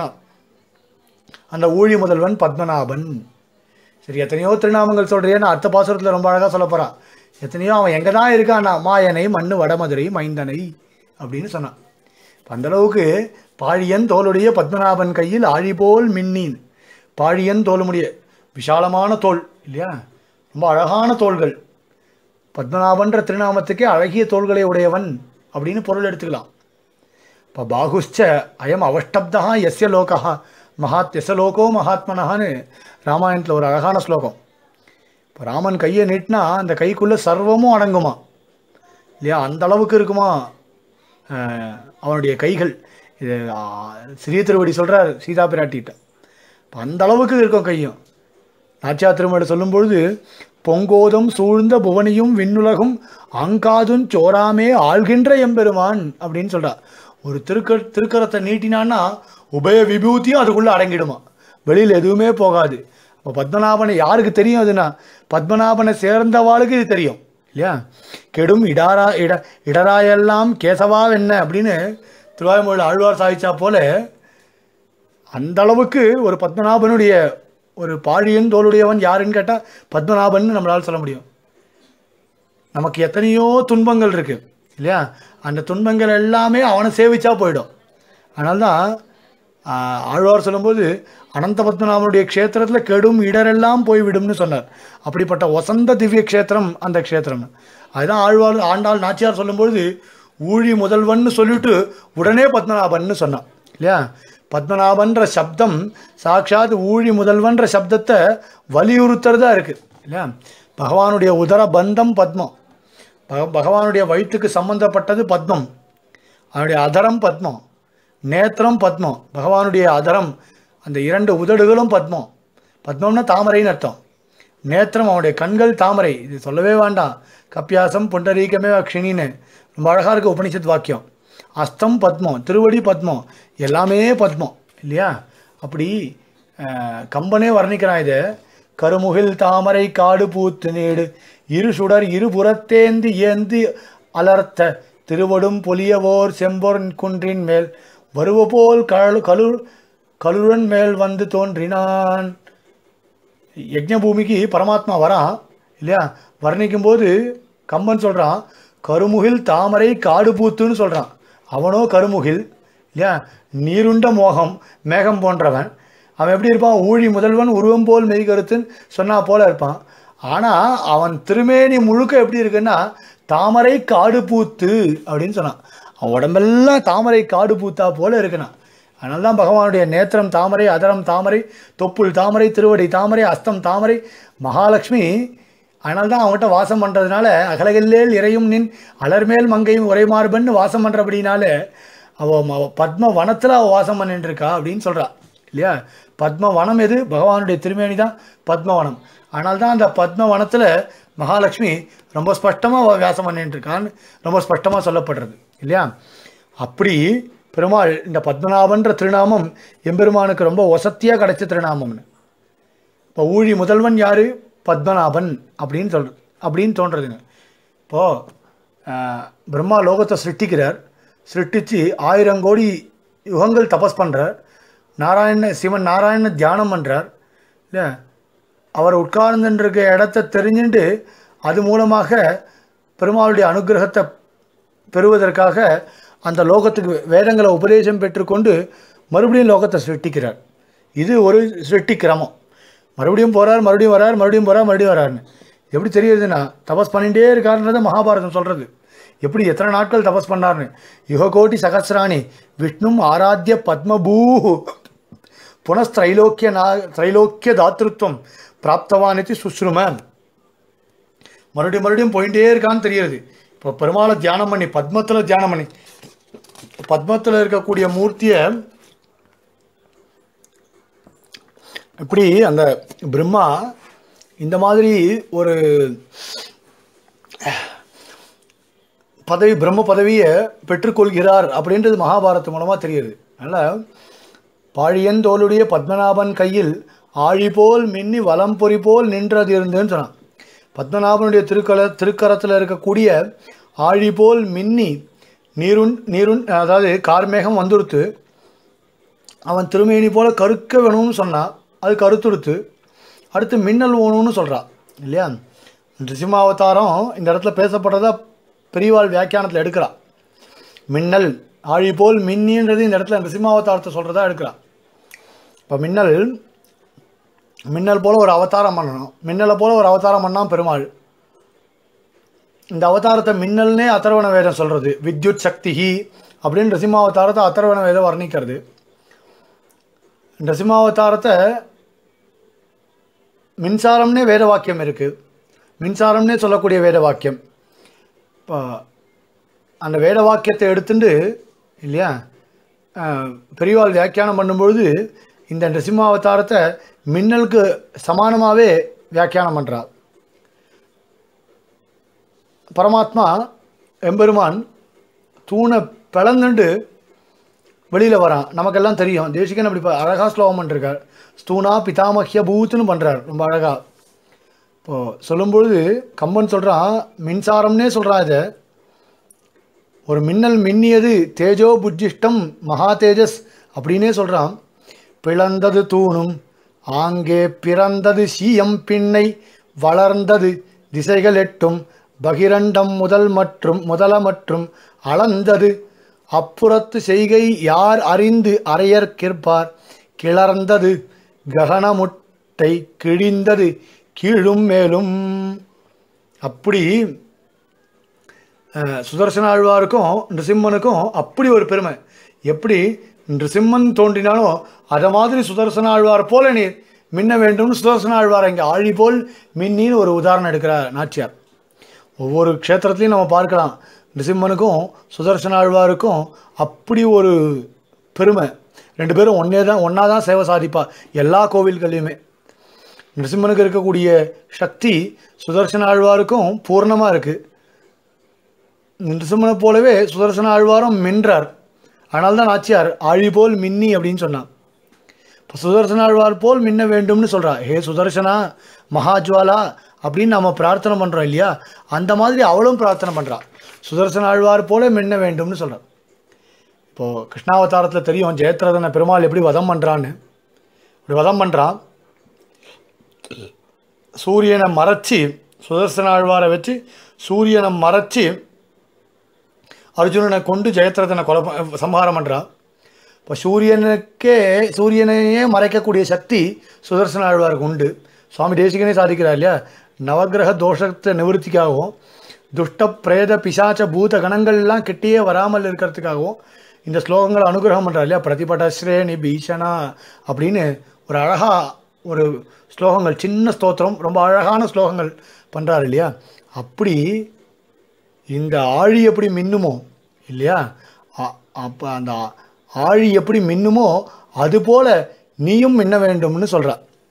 அந்த ஊழி முதல்வன் பத்மநாபன் சரி எத்தனையோ திருநாமங்கள் சொல்றியேன்னு அடுத்த பாசுரத்தில் ரொம்ப அழகாக சொல்ல போகிறான் எத்தனையோ அவன் எங்கே தான் இருக்கான்னா மாயனை மண்ணு வடமதுரை மைந்தனை அப்படின்னு சொன்னான் இப்ப அந்த அளவுக்கு பாழியன் தோளுடைய பத்மநாபன் கையில் ஆழி போல் மின்னின் பாழியன் தோலுமுடைய விஷாலமான தோல் இல்லையா ரொம்ப அழகான தோள்கள் பத்மநாபன்ற திருநாமத்துக்கே அழகிய தோள்களை உடையவன் அப்படின்னு பொருள் எடுத்துக்கலாம் இப்போ பாகுஷ்ச அயம் அவஷ்டப்தா எஸ்ய லோகா மகாத் எச லோகோ மகாத்மனஹான்னு ராமாயணத்தில் ஒரு அழகான ஸ்லோகம் இப்போ ராமன் கையை நீட்டினா அந்த கைக்குள்ளே சர்வமும் அடங்குமா இல்லையா அந்த அளவுக்கு இருக்குமா அஹ், அவனுடைய கைகள் இது ஆ, சிறிய திருவடி சொல்கிறார் சீதா பிராட்டிகிட்ட இப்போ அந்த அளவுக்கு இருக்கும் கையும் நாச்சியா திருமண சொல்லும் பொழுது பொங்கோதும் சூழ்ந்த புவனியும் விண்ணுலகும் அங்காதும் சோராமே ஆள்கின்ற எம்பெருமான் அப்படின்னு சொல்றா ஒரு திருக்க திருக்கரத்தை நீட்டினான்னா உபய விபூதியும் அதுக்குள்ளே அடங்கிடுமா வெளியில் எதுவுமே போகாது அப்போ பத்மநாபனை யாருக்கு தெரியும் அதுனா பத்மநாபனை சேர்ந்தவாளுக்கு இது தெரியும் இல்லையா கெடும் இடாரா இட இடராயெல்லாம் கேசவா என்ன அப்படின்னு திருவாய்மொழியில் ஆழ்வார் சாதிச்சா போல அந்த அளவுக்கு ஒரு பத்மநாபனுடைய ஒரு பாழியன் தோளுடையவன் யாருன்னு கேட்டால் பத்மநாபன் நம்மளால் சொல்ல முடியும் நமக்கு எத்தனையோ துன்பங்கள் இருக்கு இல்லையா அந்த துன்பங்கள் எல்லாமே அவனை சேவிச்சா போயிடும் அதனால தான் ஆஹ், ஆழ்வார் சொல்லும்போது அனந்த பத்மநாபனுடைய க்ஷேத்திரத்தில் கெடும் இடரெல்லாம் போய்விடும்னு சொன்னார் அப்படிப்பட்ட வசந்த திவ்ய க்ஷேத்திரம் அந்த க்ஷேத்திரம் அதுதான் ஆழ்வார் ஆண்டாள் நாச்சியார் சொல்லும்பொழுது ஊழி முதல்வன்னு சொல்லிட்டு உடனே பத்மநாபன்னு சொன்னான் இல்லையா பத்மநாபன்ற சப்தம் சாட்சாத் ஊழி முதல்வன்ற சப்தத்தை வலியுறுத்துறதா இருக்கு இல்லையா பகவானுடைய உதர பந்தம் பத்மம் பக- பகவானுடைய வயிற்றுக்கு சம்பந்தப்பட்டது பத்மம் அவனுடைய அதரம் பத்மம் நேத்திரம் பத்மம் பகவானுடைய அதரம் அந்த இரண்டு உதடுகளும் பத்மம் பத்மம்னா தாமரைன்னு அர்த்தம் நேத்திரம் அவனுடைய கண்கள் தாமரை இது சொல்லவே வேண்டாம் கப்பியாசம் புண்டரீகமே அக்ஷினின்னு ரொம்ப அழகாக இருக்கு உபனிஷத் வாக்கியம் அஸ்தம் பத்மம் திருவடி பத்மம் எல்லாமே பத்மம் இல்லையா அப்படி அஹ், கம்பனே வர்ணிக்கிறான் இதை கருமுகில் தாமரை காடு பூத்து நீடு இரு சுடர் இருபுறத்தேந்தி ஏந்தி அலர்த்த திருவடும் பொலியவோர் செம்பொர் குன்றின் மேல் வருவ போல் கழு கலு கலுரன் மேல் வந்து தோன்றினான் யஜ்ஞபூமிக்கு பரமாத்மா வரான் இல்லையா வர்ணிக்கும் போது கம்பன் சொல்கிறான் கருமுகில் தாமரை காடு பூத்துன்னு சொல்கிறான் அவனோ கருமுகில் இல்லையா நீருண்ட மோகம் மேகம் போன்றவன் அவன் எப்படி இருப்பான் ஊழி முதல்வன் உருவம் போல் மெய்கருத்துன்னு சொன்னா போல இருப்பான் ஆனால் அவன் திருமேனி முழுக்க எப்படி இருக்குன்னா தாமரை காடு பூத்து அப்படின்னு சொன்னான் அவன் உடம்பெல்லாம் தாமரை காடு பூத்தா போல இருக்குண்ணா அதனால தான் பகவானுடைய நேத்திரம் தாமரை அதரம் தாமரை தொப்புள் தாமரை திருவடி தாமரை அஸ்தம் தாமரை மகாலட்சுமி அதனால தான் அவங்ககிட்ட வாசம் பண்ணுறதுனால அகலகல்லேல் இறையும் நின் அலர்மேல் மங்கையும் உரைமார்பன்னு வாசம் பண்ணுறபடினால அவ ம- பத்ம வனத்தில் அவள் வாசம் பண்ணிட்டு இருக்கா அப்படின்னு சொல்கிறா இல்லையா பத்ம வனம் எது பகவானுடைய திருமேனி தான் பத்மவனம் அதனால தான் அந்த பத்ம வனத்தில் மகாலட்சுமி ரொம்ப ஸ்பஷ்டமாக வியாசம் பண்ணிட்டு இருக்கான்னு ரொம்ப ஸ்பஷ்டமாக சொல்லப்படுறது இல்லையா அப்படி பெருமாள் இந்த பத்மநாபன்ற திருநாமம் எம்பெருமானுக்கு ரொம்ப வசத்தியாக கிடைச்ச திருநாமம்னு இப்போ ஊழி முதல்வன் யார் பத்மநாபன் அப்படின்னு சொல் அப்படின்னு தோன்றதுங்க இப்போது பிரம்மா லோகத்தை சிருஷ்டிக்கிறார் சிருஷ்டிச்சு ஆயிரம் கோடி யுகங்கள் தபஸ் பண்ணுறார் நாராயண சிவன் நாராயண தியானம் பண்ணுறார் இல்லை அவர் உட்கார்ந்துருக்க இடத்த தெரிஞ்சுட்டு அது மூலமாக பெருமாளுடைய அனுகிரகத்தை பெறுவதற்காக அந்த லோகத்துக்கு வேதங்களை உபதேசம் பெற்றுக்கொண்டு மறுபடியும் லோகத்தை சிருஷ்டிக்கிறார் இது ஒரு சிருஷ்டி கிரமம் மறுபடியும் போகிறார் மறுபடியும் வரார் மறுபடியும் போகிறார் மறுபடியும் வராருன்னு எப்படி தெரியுதுன்னா தபஸ் பண்ணிகிட்டே இருக்காருன்றதை மகாபாரதம் சொல்கிறது எப்படி எத்தனை நாட்கள் தபஸ் பண்ணார்னு யுககோட்டி சகசிராணி விஷ்ணும் ஆராத்திய பத்மபூ புனஸ்திரைலோக்கிய நா திரைலோக்கிய தாத்ருத்வம் பிராப்தவானித்தி சுஸ்ரும மறுபடியும் மறுபடியும் போயிட்டே இருக்கான்னு தெரியுது இப்போ பெருமாளை தியானம் பண்ணி பத்மத்தில் தியானம் பண்ணி பத்மத்தில் இருக்கக்கூடிய மூர்த்தியை இப்படி அந்த பிரம்மா இந்த மாதிரி ஒரு பதவி பிரம்ம பதவியை பெற்றுக்கொள்கிறார் அப்படின்றது மகாபாரதம் மூலமாக தெரியுது அதனால் பாழியன் தோளுடைய பத்மநாபன் கையில் ஆழி போல் மின்னி வலம் பொறி போல் நின்றது இருந்துன்னு சொன்னான் பத்மநாபனுடைய திருக்கல திருக்கரத்தில் இருக்கக்கூடிய ஆழி போல் மின்னி நீருண் நீருண் அதாவது கார்மேகம் வந்துடுத்து அவன் திருமேனி போல கருக்க வேணும்னு சொன்னான் அது கருத்துடுத்து அடுத்து மின்னல் வேணும்னு சொல்கிறான் இல்லையா நிருசிம்மாவதாரம் இந்த இடத்துல பேசப்படுறதா பெரியவாள் வியாக்கியானத்தில் எடுக்கிறான் மின்னல் ஆழி போல் மின்னின்றது இந்த இடத்துல நிருசிம்மாவதாரத்தை சொல்கிறதா எடுக்கிறான் இப்போ மின்னல் மின்னல் போல ஒரு அவதாரம் பண்ணணும் மின்னலை போல ஒரு அவதாரம் பண்ணான் பெருமாள் இந்த அவதாரத்தை மின்னல்னே அதர்வண வேதம் சொல்கிறது வித்யுத் சக்திஹி அப்படின்னு நரசிம்மாவதாரத்தை அதர்வண வேதம் வர்ணிக்கிறது நரசிம்மாவதாரத்தை மின்சாரம்னே வேத வாக்கியம் இருக்குது மின்சாரம்னே சொல்லக்கூடிய வேத வாக்கியம் இப்போ அந்த வேத வாக்கியத்தை எடுத்துட்டு இல்லையா அஹ், பெரியவாள் வியாக்கியானம் பண்ணும்பொழுது இந்த நரசிம்மாவதாரத்தை மின்னலுக்கு சமானமாகவே வியாக்கியானம் பண்ணுறார் பரமாத்மா எம்பெருமான் தூணை பிளந்துண்டு வெளியில் வரான் நமக்கெல்லாம் தெரியும் தேசிகன் அப்படி ப- அழகா ஸ்லோகம் பண்ணிருக்கார் ஸ்தூனா பிதாமஹ்ய பூத்துன்னு பண்ணுறார் ரொம்ப அழகா இப்போது சொல்லும்பொழுது கம்பன் சொல்கிறான் மின்சாரம்னே சொல்கிறான் இதை ஒரு மின்னல் மின்னியது தேஜோ புஜ்ஜிஷ்டம் மகா தேஜஸ் அப்படின்னே சொல்கிறான் பிளந்தது தூணும் ஆங்கே பிறந்தது சீயம் பின்னை வளர்ந்தது திசைகள் எட்டும் பகிரண்டம் முதல் மற்றும் முதல மற்றும் அளந்தது அப்புறத்து செய்கை யார் அறிந்து அறையற்கிற்பார் கிளர்ந்தது ககனமுட்டை கிழிந்தது கீழும் மேலும் அப்படி அஹ், சுதர்சன ஆழ்வாருக்கும் நிருசிம்மனுக்கும் அப்படி ஒரு பெருமை எப்படி நிருசிம்மன் தோன்றினாலும் அதை மாதிரி சுதர்சன ஆழ்வார் போல நீர் மின்ன வேண்டும்னு சுதர்சன ஆழ்வார் இங்கே ஆழி போல் மின்னின்னு ஒரு உதாரணம் எடுக்கிறார் நாச்சியார் ஒவ்வொரு க்ஷேத்திரத்துலையும் நம்ம பார்க்கலாம் நிருசிம்மனுக்கும் சுதர்சன ஆழ்வாருக்கும் அப்படி ஒரு பெருமை ரெண்டு பேரும் ஒன்றே தான் ஒன்றா தான் சேவை சாதிப்பா எல்லா கோவில்கள்லையுமே நிருசிம்மனுக்கு இருக்கக்கூடிய சக்தி சுதர்சன ஆழ்வாருக்கும் பூர்ணமாக இருக்குது நிருசிம்மனை போலவே சுதர்சன ஆழ்வாரும் மின்றார் அதனால தான் நாச்சியார் ஆழி போல் மின்னி அப்படின்னு சொன்னான் இப்போ சுதர்சன ஆழ்வார் போல் மின்ன வேண்டும்னு சொல்றா ஹே சுதர்சனா மகாஜ்வாலா அப்படின்னு நம்ம பிரார்த்தனை பண்ணுறோம் இல்லையா அந்த மாதிரி அவளும் பிரார்த்தனை பண்ணுறா சுதர்சன ஆழ்வார் போல மின்ன வேண்டும்னு சொல்கிறான் இப்போது கிருஷ்ணாவதாரத்தில் தெரியும் ஜெயத்ரதனை பெருமாள் எப்படி வதம் பண்ணுறான்னு இப்படி வதம் பண்ணுறான் சூரியனை மறைச்சி சுதர்சன ஆழ்வாரை வச்சு சூரியனை மறைச்சி அர்ஜுனனை கொண்டு ஜெயத்ரதனை கொலை ப- சம்ஹாரம் பண்ணுறா இப்போ சூரியனுக்கே சூரியனையே மறைக்கக்கூடிய சக்தி சுதர்சன ஆழ்வாருக்கு உண்டு சுவாமி தேசிகனே சாதிக்கிறார் இல்லையா நவக்கிரக தோஷத்தை நிவர்த்திக்காகவும் துஷ்ட பிரேத பிசாச்ச பூத கணங்கள்லாம் கிட்டேயே வராமல் இருக்கிறதுக்காகவும் இந்த ஸ்லோகங்களை அனுகிரகம் பண்ணுறார் இல்லையா பிரதிபடஸ்ரேணி பீஷணா அப்படின்னு ஒரு அழகா ஒரு ஸ்லோகங்கள் சின்ன ஸ்தோத்திரம் ரொம்ப அழகான ஸ்லோகங்கள் பண்ணுறாரு இல்லையா அப்படி இந்த ஆழி எப்படி மின்னுமோ இல்லையா அப்போ அந்த ஆ- ஆழி எப்படி மின்னுமோ அதுபோல நீயும் மின்ன வேண்டும்னு சொல்கிறா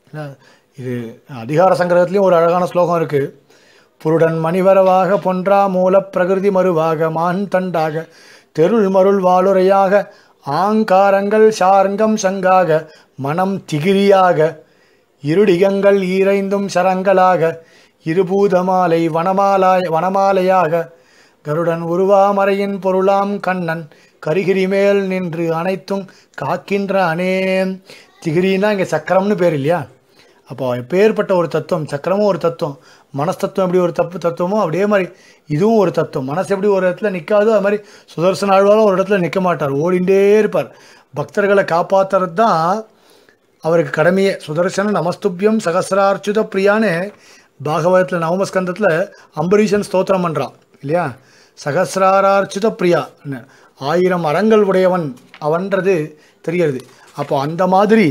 இது அதிகார சங்கிரகத்துலேயும் ஒரு அழகான ஸ்லோகம் இருக்குது புருடன் மணிவரவாக பொன்றா மூல பிரகிருதி மறுவாக மான் தண்டாக தெருள் மருள் வாளுரையாக ஆங்காரங்கள் சார்ங்கம் சங்காக மனம் திகிரியாக இருடிகங்கள் ஈரைந்தும் சரங்களாக இருபூதமாலை வனமாலாய் வனமாலையாக கருடன் உருவாமறையின் பொருளாம் கண்ணன் கரிகிரி மேல் நின்று அனைத்தும் காக்கின்ற அனேம் திகிரின்னா இங்கே சக்கரம்னு பேர் இல்லையா அப்போ எப்பேற்பட்ட ஒரு தத்துவம் சக்கரமும் ஒரு தத்துவம் மனஸ்தத்துவம் எப்படி ஒரு தப்பு தத்துவமோ அப்படியே மாதிரி இதுவும் ஒரு தத்துவம் மனசு எப்படி ஒரு இடத்துல நிற்காதோ அது மாதிரி சுதர்சன ஆழ்வாரும் ஒரு இடத்துல நிற்க மாட்டார் ஓடிண்டே இருப்பார் பக்தர்களை காப்பாற்றுறது தான் அவருக்கு கடமையே சுதர்சன நமஸ்துபியம் சகசிரார்ச்சுத பிரியான்னு பாகவதத்தில் நவமஸ்கந்தத்தில் அம்பரீஷன் ஸ்தோத்திரம் பண்ணுறான் இல்லையா சகசிராரார்ச்சுத பிரியா ஆயிரம் அறங்கள் உடையவன் அவன்றது தெரிகிறது அப்போ அந்த மாதிரி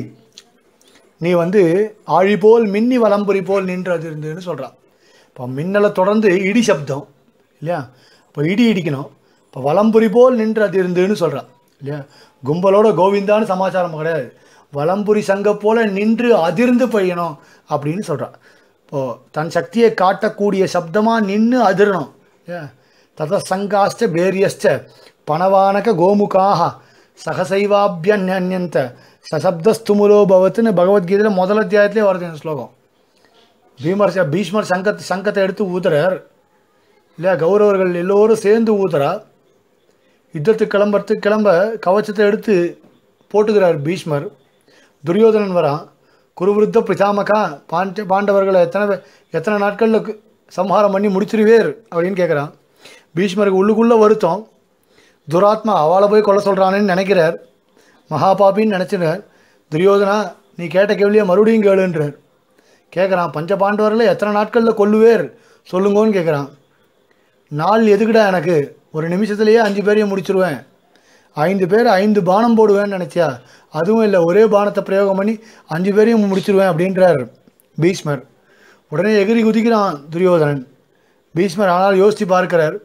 நீ வந்து ஆழி போல் மின்னி வலம்புரி போல் நின்றது இருந்துன்னு சொல்கிறான் இப்போ மின்னலை தொடர்ந்து இடி சப்தம் இல்லையா இப்போ இடி இடிக்கணும் இப்போ வலம்புரி போல் நின்று அது இருந்துன்னு சொல்கிறான் இல்லையா கும்பலோட கோவிந்தான்னு சமாச்சாரம் கிடையாது வலம்புரி சங்க போல நின்று அதிர்ந்து பெய்யணும் அப்படின்னு சொல்கிறான் இப்போது தன் சக்தியை காட்டக்கூடிய சப்தமாக நின்று அதிரணும் இல்லையா தத சங்காஸ்ட பேரியஸ்ட பணவானக கோமுகாக சகசைவாபியன்யந்த சசப்தஸ்துமுலோ பவத்துன்னு பகவத்கீதையில் முதல் அத்தியாயத்திலே வருது இந்த ஸ்லோகம் பீமர் ச- பீஷ்மர் சங்கத் சங்கத்தை எடுத்து ஊதுறார் இல்லையா கௌரவர்கள் எல்லோரும் சேர்ந்து ஊதுறா யுத்தத்துக்கு கிளம்புறதுக்கு கிளம்ப கவச்சத்தை எடுத்து போட்டுக்கிறார் பீஷ்மர் துரியோதனன் வரான் குருவிருத்த பிசாமகா பாண்ட பாண்டவர்களை எத்தனை பே- எத்தனை நாட்களில் கு- சம்ஹாரம் பண்ணி முடிச்சிருவேர் அப்படின்னு கேட்குறான் பீஷ்மருக்கு உள்ளுக்குள்ளே வருத்தம் துராத்மா அவளை போய் கொல்ல சொல்கிறானேன்னு நினைக்கிறார் மகாபாபின்னு நினச்சினார் துரியோதனா நீ கேட்ட கேள்வியை மறுபடியும் கேளுன்றார் கேட்குறான் பஞ்ச பாண்டவர்களை எத்தனை நாட்களில் கொல்லுவேர் சொல்லுங்கன்னு கேட்குறான் நாள் எதுக்குடா எனக்கு ஒரு நிமிஷத்துலேயே அஞ்சு பேரையும் முடிச்சிருவேன் ஐந்து பேர் ஐந்து பானம் போடுவேன்னு நினச்சியா அதுவும் இல்லை ஒரே பானத்தை பிரயோகம் பண்ணி அஞ்சு பேரையும் முடிச்சிருவேன் அப்படின்றார் பீஷ்மர் உடனே எகிரி குதிக்கிறான் துரியோதனன் பீஷ்மர் ஆனால் யோசித்து பார்க்கிறார்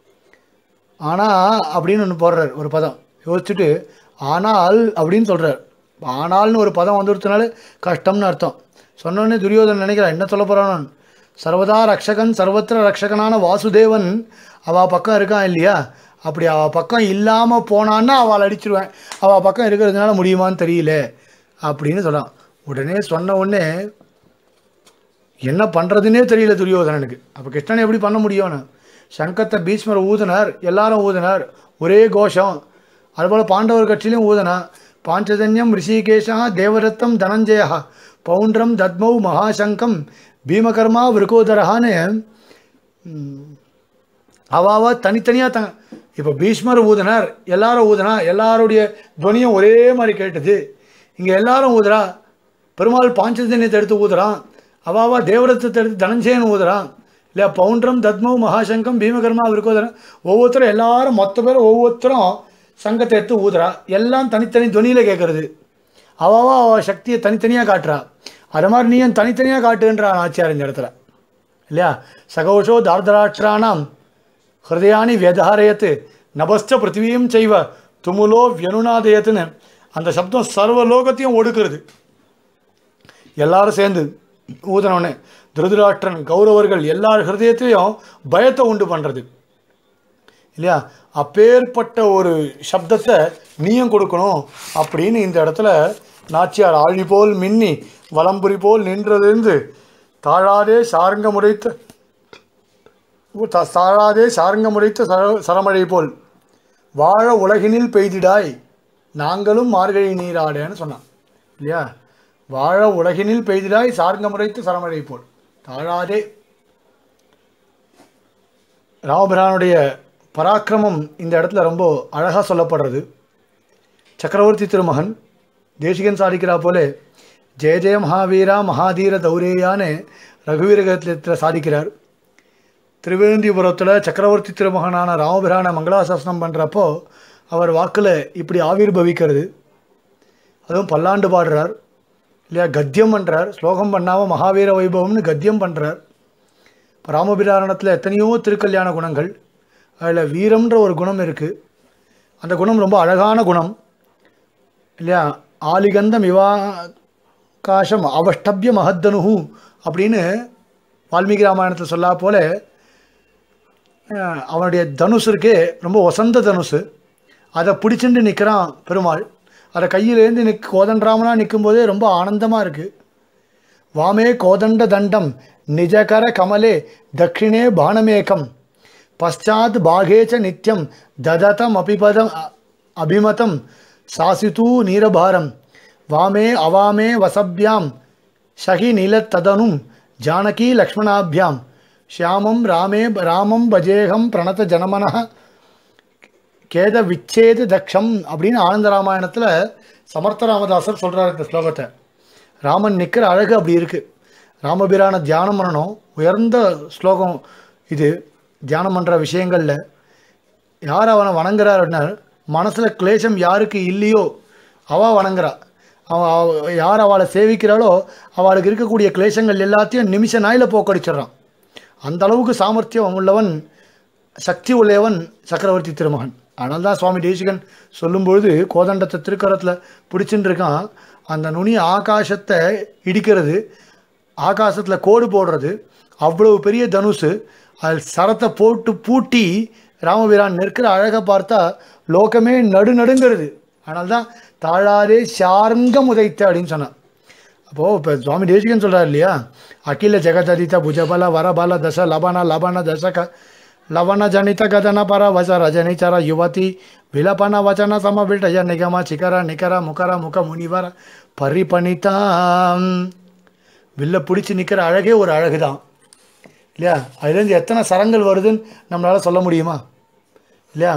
ஆனால் அப்படின்னு ஒன்று போடுறார் ஒரு பதம் யோசிச்சுட்டு ஆனால் அப்படின்னு சொல்கிறார் ஆனால்னு ஒரு பதம் வந்துடுறதுனால கஷ்டம்னு அர்த்தம் சொன்னோடனே துரியோதனன் நினைக்கிறான் என்ன சொல்ல போகிறான் சர்வதா ரக்ஷகன் சர்வத்திர ரக்ஷகனான வாசுதேவன் அவள் பக்கம் இருக்கான் இல்லையா அப்படி அவள் பக்கம் இல்லாமல் போனான்னா அவள் அடிச்சிருவேன் அவள் பக்கம் இருக்கிறதுனால முடியுமான்னு தெரியல அப்படின்னு சொல்கிறான் உடனே சொன்ன உடனே என்ன பண்ணுறதுனே தெரியல துரியோதனனுக்கு அப்போ கிருஷ்ணன் எப்படி பண்ண முடியும்னு சங்கத்தை பீஷ்மர் ஊதினார் எல்லாரும் ஊதினார் ஒரே கோஷம் அதுபோல் பாண்டவர் கட்சியிலையும் ஊதினா பாஞ்சஜன்யம் ரிஷிகேஷா தேவரத்தம் தனஞ்சயா பவுண்ட்ரம் தத்மௌ மகாசங்கம் பீமகர்மா விருகோதரஹான்னு அவாவா தனித்தனியாக த இப்போ பீஷ்மர் ஊதினார் எல்லாரும் ஊதினா எல்லாருடைய துவனியும் ஒரே மாதிரி கேட்டது இங்கே எல்லாரும் ஊதுறா பெருமாள் பாஞ்சஜன்யத்தை எடுத்து ஊதுறான் அவாவா தேவரத்தத்தை எடுத்து தனஞ்சயன் ஊதுறான் இல்லையா பவுண்ட்ரம் தத்மவ் மகாசங்கம் பீமகர்மா விருக்கோதரன் ஒவ்வொருத்தரும் எல்லாரும் மொத்த பேரும் ஒவ்வொருத்தரும் சங்கத்தை எடுத்து ஊதுறா எல்லாம் தனித்தனி துணியில் கேட்கறது அவாவா அவ சக்தியை தனித்தனியாக காட்டுறா அது மாதிரி நீயும் தனித்தனியாக காட்டுன்றான் ஆச்சியார் இந்த இடத்துல இல்லையா சகோஷோ தார்தராட்சராணாம் ஹிருதயானி வியதாரயத்து நபஸ்ட பிருத்திவியும் செய்வ துமுலோ வியனுநாதயத்துன்னு அந்த சப்தம் சர்வ லோகத்தையும் ஒடுக்குறது எல்லாரும் சேர்ந்து ஊதனோடனே திருதராஷ்டிரன் கௌரவர்கள் எல்லார் ஹிருதயத்திலையும் பயத்தை உண்டு பண்ணுறது இல்லையா அப்பேற்பட்ட ஒரு சப்தத்தை நீயும் கொடுக்கணும் அப்படின்னு இந்த இடத்துல நாச்சியார் ஆழி போல் மின்னி வலம்புரி போல் நின்றதிருந்து தாழாதே சாரங்க முறைத்த த- தாழாதே சாரங்க முறைத்த சர சரமழை போல் வாழ உலகினில் பெய்திடாய் நாங்களும் மார்கழி நீராடேன்னு சொன்னான் இல்லையா வாழ உலகினில் பெய்திடாய் சார்ங்க முறைத்து சரமழை போல் தாழாதே ராமபிரானுடைய பராக்கிரமம் இந்த இடத்துல ரொம்ப அழகாக சொல்லப்படுறது சக்கரவர்த்தி திருமகன் தேசிகன் சாதிக்கிறா போலே ஜெய ஜெய மகாவீரா மகாதீர தௌரேயான்னு ரகுவீரகத்தில் சாதிக்கிறார் திருவேந்திபுரத்தில் சக்கரவர்த்தி திருமகனான ராமபிரான மங்களாசாசனம் பண்ணுறப்போ அவர் வாக்கில் இப்படி ஆவிர்பவிக்கிறது அதுவும் பல்லாண்டு பாடுறார் இல்லையா கத்தியம் பண்ணுறார் ஸ்லோகம் பண்ணாமல் மகாவீர வைபவம்னு கத்தியம் பண்ணுறார் இப்போ ராமபிராரணத்தில் எத்தனையோ திருக்கல்யாண குணங்கள் அதில் வீரம்ன்ற ஒரு குணம் இருக்குது அந்த குணம் ரொம்ப அழகான குணம் இல்லையா ஆலிகந்தம் இவாகாசம் அவஷ்டபிய மகத்தனுஹு அப்படின்னு வால்மீகி ராமாயணத்தில் சொல்லா போல அஹ், அவனுடைய தனுசு இருக்கே ரொம்ப வசந்த தனுசு அதை பிடிச்சிட்டு நிற்கிறான் பெருமாள் அதை கையிலேருந்து நிக் கோதண்டராமனாக நிற்கும்போதே ரொம்ப ஆனந்தமாக இருக்குது வாமே கோதண்ட தண்டம் நிஜகர கமலே தட்சிணே பானமேகம் பశ్చాத் பாகே ச நித்யம் தததம் அபிபதம் அ- அபிமதம் சாசிதூ நீரபாரம் வாமே அவாமே வசப்யாம் சகி நீலத்ததனும் ஜானகி லக்ஷ்மணாபியாம் ஷியாமம் ராமே ராமம் பஜேகம் பிரணத ஜனமனः கேத விச்சேத தக்ஷம் அப்படின்னு ஆனந்த ராமாயணத்தில் சமர்த்த ராமதாசர் சொல்கிறார் இந்த ஸ்லோகத்தை ராமன் நிற்கிற அழகு அப்படி இருக்குது ராமபிரான தியானம் பண்ணணும் உயர்ந்த ஸ்லோகம் இது தியானம் பண்ணுற விஷயங்களில் யார் அவனை வணங்குறார் அப்படின்னா மனசில் கிளேசம் யாருக்கு இல்லையோ அவள் வணங்குறா அவ அவ- யார் அவளை சேவிக்கிறாளோ அவளுக்கு இருக்கக்கூடிய கிளேசங்கள் எல்லாத்தையும் நிமிஷ நாயில் போக்கடிச்சிடுறான் அந்த அளவுக்கு சாமர்த்தியம் உள்ளவன் சக்தி உடையவன் சக்கரவர்த்தி திருமகன் அதனால தான் சுவாமி தேசிகன் சொல்லும்பொழுது கோதண்டத்தை திருக்கரத்தில் பிடிச்சின்னு இருக்கான் அந்த நுனி ஆகாசத்தை இடிக்கிறது ஆகாசத்தில் கோடு போடுறது அவ்வளவு பெரிய தனுசு அதில் சரத்தை போட்டு பூட்டி ராமபிரான் நிற்கிற அழகை பார்த்தா லோகமே நடுநடுங்கிறது அதனால தான் தாழாதே சார்ங்கம் உதைத்த அப்படின்னு சொன்னான் அப்போது இப்போ சுவாமி தேசிகன் சொல்கிறார் இல்லையா அகில ஜெகததித புஜபல வரபல தச லபன லபன தசக லவண ஜனித கதன பர வச ரஜனிச்சர யுவதி விலபன வச்சன சம விட்டய நிகம சிகர நிகர முகர முக முனிவர பரிபணிதாம் வில்ல பிடிச்சி நிற்கிற அழகே ஒரு அழகு தான் இல்லையா அதுலேருந்து எத்தனை சரங்கள் வருதுன்னு நம்மளால் சொல்ல முடியுமா இல்லையா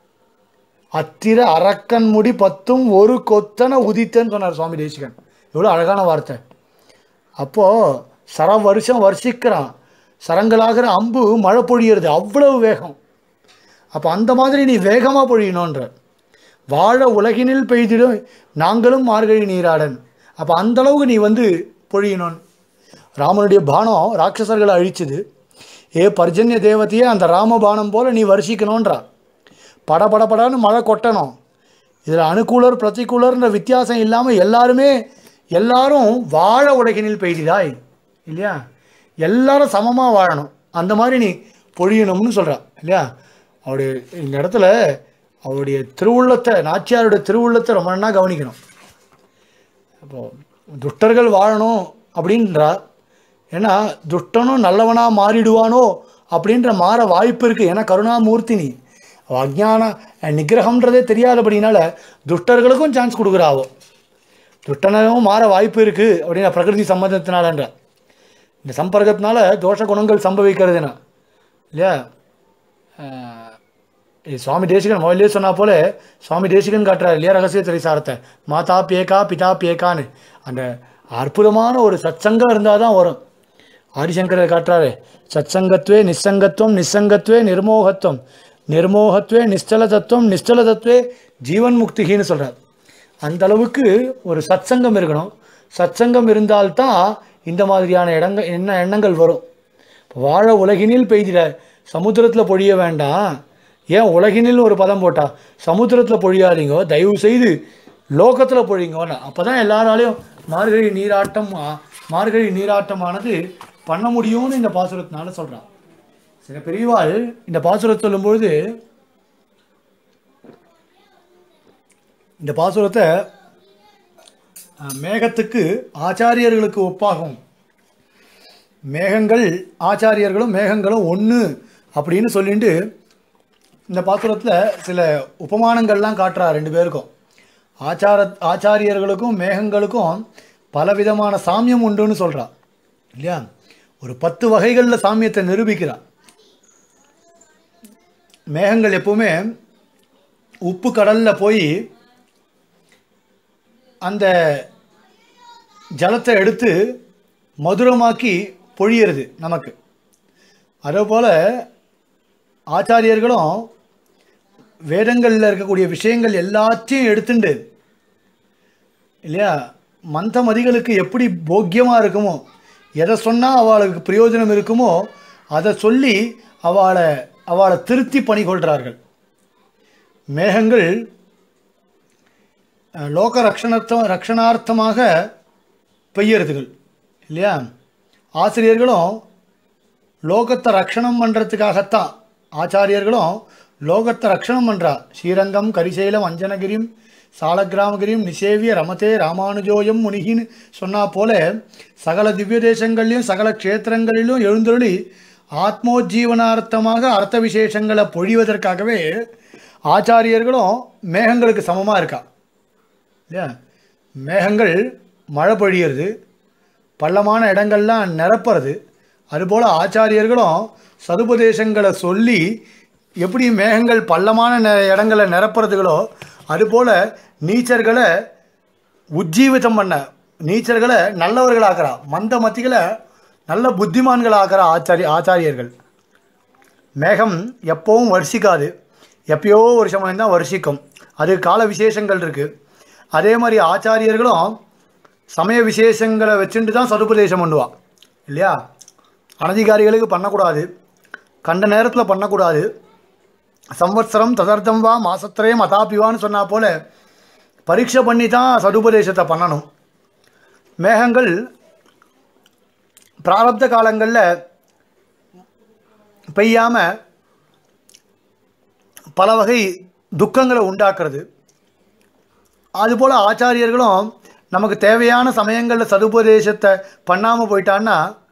அத்திர அரக்கன் முடி பத்தும் ஒரு கொத்தனை உதித்தன்னு சொன்னார் சுவாமி தேசிகன் எவ்வளோ அழகான வார்த்தை அப்போது சர வருஷம் வருஷிக்கிறான் சரங்களாகிற அம்பு மழை பொழியிறது அவ்வளவு வேகம் அப்போ அந்த மாதிரி நீ வேகமாக பொழியணுன்ற வாழ உலகினில் பெய்திடும் நாங்களும் மார்கழி நீராடன் அப்போ அந்த அளவுக்கு நீ வந்து பொழியணும் ராமனுடைய பானம் ராட்சசர்களை அழிச்சுது ஏ பர்ஜன்ய தேவதையே அந்த ராம பானம் போல நீ வருஷிக்கணுன்றா பட பட படன்னு மழை கொட்டணும் இதில் அனுகூலர் பிரதிகூலர்ன்ற வித்தியாசம் இல்லாமல் எல்லாருமே எல்லாரும் வாழ உலகினில் பெய்திடாய் இல்லையா எல்லாரும் சமமாக வாழணும் அந்த மாதிரி நீ பொழியணும்னு சொல்கிறா இல்லையா அவருடைய இந்த இடத்துல அவருடைய திருவுள்ளத்தை நாச்சியாருடைய திருவுள்ளத்தை ரொம்ப நன்னா கவனிக்கணும் அப்போ துஷ்டர்கள் வாழணும் அப்படின்றா ஏன்னா துஷ்டனும் நல்லவனாக மாறிடுவானோ அப்படின்ற மாற வாய்ப்பு இருக்குது ஏன்னா கருணாமூர்த்தினி அவள் அஜ்ஞான நிகிரகம்ன்றதே தெரியாதபடினால துஷ்டர்களுக்கும் சான்ஸ் கொடுக்குறாவோ துஷ்டனும் மாற வாய்ப்பு இருக்குது அப்படின்னா பிரகிருதி சம்மந்தத்தினாலன்ற இந்த சம்பர்க்கத்தினால தோஷ குணங்கள் சம்பவிக்கிறதுனா இல்லையா ஆஹ், இது சுவாமி தேசிகன் முதல்லே சொன்னா போல சுவாமி தேசிகன் காட்டுறாரு இல்லையா ரகசிய திரைசாரத்தை மாதா பேக்கா பிதா பேக்கான்னு அந்த அற்புதமான ஒரு சத்சங்கம் இருந்தால் தான் வரும் ஆதிசங்கரர் காட்டுறாரு சத்சங்கத்வே நிஸ்ஸங்கத்துவம் நிஸ்ஸங்கத்வே நிர்மோகத்துவம் நிர்மோகத்வே நிஷ்டல தத்துவம் நிஷ்டல தத்துவே ஜீவன் முக்திகின்னு சொல்கிறார் அந்த அளவுக்கு ஒரு சத்சங்கம் இருக்கணும் சத்சங்கம் இருந்தால்தான் இந்த மாதிரியான இடங்கள் என்ன எண்ணங்கள் வரும் இப்போ வாழ உலகினில் பெய்திட சமுத்திரத்தில் பொழிய வேண்டாம் ஏன் உலகினில் ஒரு பதம் போட்டா சமுத்திரத்தில் பொழியாதீங்க தயவு செய்து லோகத்தில் பொழிங்கன்னு அப்போ தான் எல்லாராலையும் மார்கழி நீராட்டம் ஆ- மார்கழி நீராட்டமானது பண்ண முடியும்னு இந்த பாசுரத்தினால சொல்கிறான் சில பெரியவாள் இந்த பாசுரத்தை சொல்லும்பொழுது இந்த பாசுரத்தை அஹ், மேகத்துக்கு ஆச்சாரியர்களுக்கு ஒப்பாகும் மேகங்கள் ஆச்சாரியர்களும் மேகங்களும் ஒன்று அப்படின்னு சொல்லிட்டு இந்த பாசுரத்தில் சில உபமானங்கள்லாம் காட்டுறா ரெண்டு பேருக்கும் ஆச்சார ஆச்சாரியர்களுக்கும் மேகங்களுக்கும் பலவிதமான சாமியம் உண்டுன்னு சொல்கிறா இல்லையா ஒரு பத்து வகைகளில் சாமியத்தை நிரூபிக்கிறா மேகங்கள் எப்பவுமே உப்பு கடலில் போய் அந்த ஜலத்தை எடுத்து மதுரமாக்கி பொழியறது நமக்கு அதே போல் ஆச்சாரியர்களும் வேதங்களில் இருக்கக்கூடிய விஷயங்கள் எல்லாத்தையும் எடுத்துண்டு இல்லையா மந்த மதிகளுக்கு எப்படி போக்கியமாக இருக்குமோ எதை சொன்னால் அவளுக்கு பிரயோஜனம் இருக்குமோ அதை சொல்லி அவளை அவளை திருத்தி பணி கொள்கிறார்கள் மேகங்கள் அஹ், லோக ரக்ஷணத்த ரக்ஷணார்த்தமாக பெய்யறதுகள் இல்லையா ஆசிரியர்களும் லோகத்தை ரக்ஷணம் பண்ணுறதுக்காகத்தான் ஆச்சாரியர்களும் லோகத்தை ரக்ஷணம் பண்ணுறா ஸ்ரீரங்கம் கரிசைலம் அஞ்சனகிரியும் சாலக்கிராமகிரியும் நிசேவிய ரமதே ராமானுஜோயம் முனிகின்னு சொன்னா போல சகல திவ்ய தேசங்கள்லையும் சகல க்ஷேத்திரங்களிலும் எழுந்தருளி ஆத்மோஜீவனார்த்தமாக அர்த்த விசேஷங்களை பொழிவதற்காகவே ஆச்சாரியர்களும் மேகங்களுக்கு சமமாக இருக்கா இல்லையா மேகங்கள் மழை பொழியறது பள்ளமான இடங்கள்லாம் நிரப்புறது அதுபோல் ஆச்சாரியர்களும் சதுபதேசங்களை சொல்லி எப்படி மேகங்கள் பள்ளமான நெ இடங்களை நிரப்புறதுகளோ அதுபோல் நீச்சர்களை உஜ்ஜீவிதம் பண்ண நீச்சர்களை நல்லவர்களாக்குறா மந்த மத்திகளை நல்ல புத்திமான்களாக்குறா ஆச்சாரிய ஆச்சாரியர்கள் மேகம் எப்போவும் வருஷிக்காது எப்பயோ ஒரு சமயம் தான் வருஷிக்கும் அது கால விசேஷங்கள் இருக்குது அதே மாதிரி ஆச்சாரியர்களும் சமய விசேஷங்களை வச்சுட்டு தான் சதுபதேசம் பண்ணுவா இல்லையா அனதிகாரிகளுக்கு பண்ணக்கூடாது கண்ட நேரத்தில் பண்ணக்கூடாது சம்வத்சரம் ததர்த்தம் வா மாசத்திரயம் அதாபிவான்னு சொன்னா போல பரீட்சை பண்ணி தான் சதுபதேசத்தை பண்ணணும் மேகங்கள் பிராரப்த காலங்களில் பெய்யாமல் பல வகை துக்கங்களை உண்டாக்குறது அதுபோல் ஆச்சாரியர்களும் நமக்கு தேவையான சமயங்களில் சதுபதேசத்தை பண்ணாமல் போயிட்டான்னா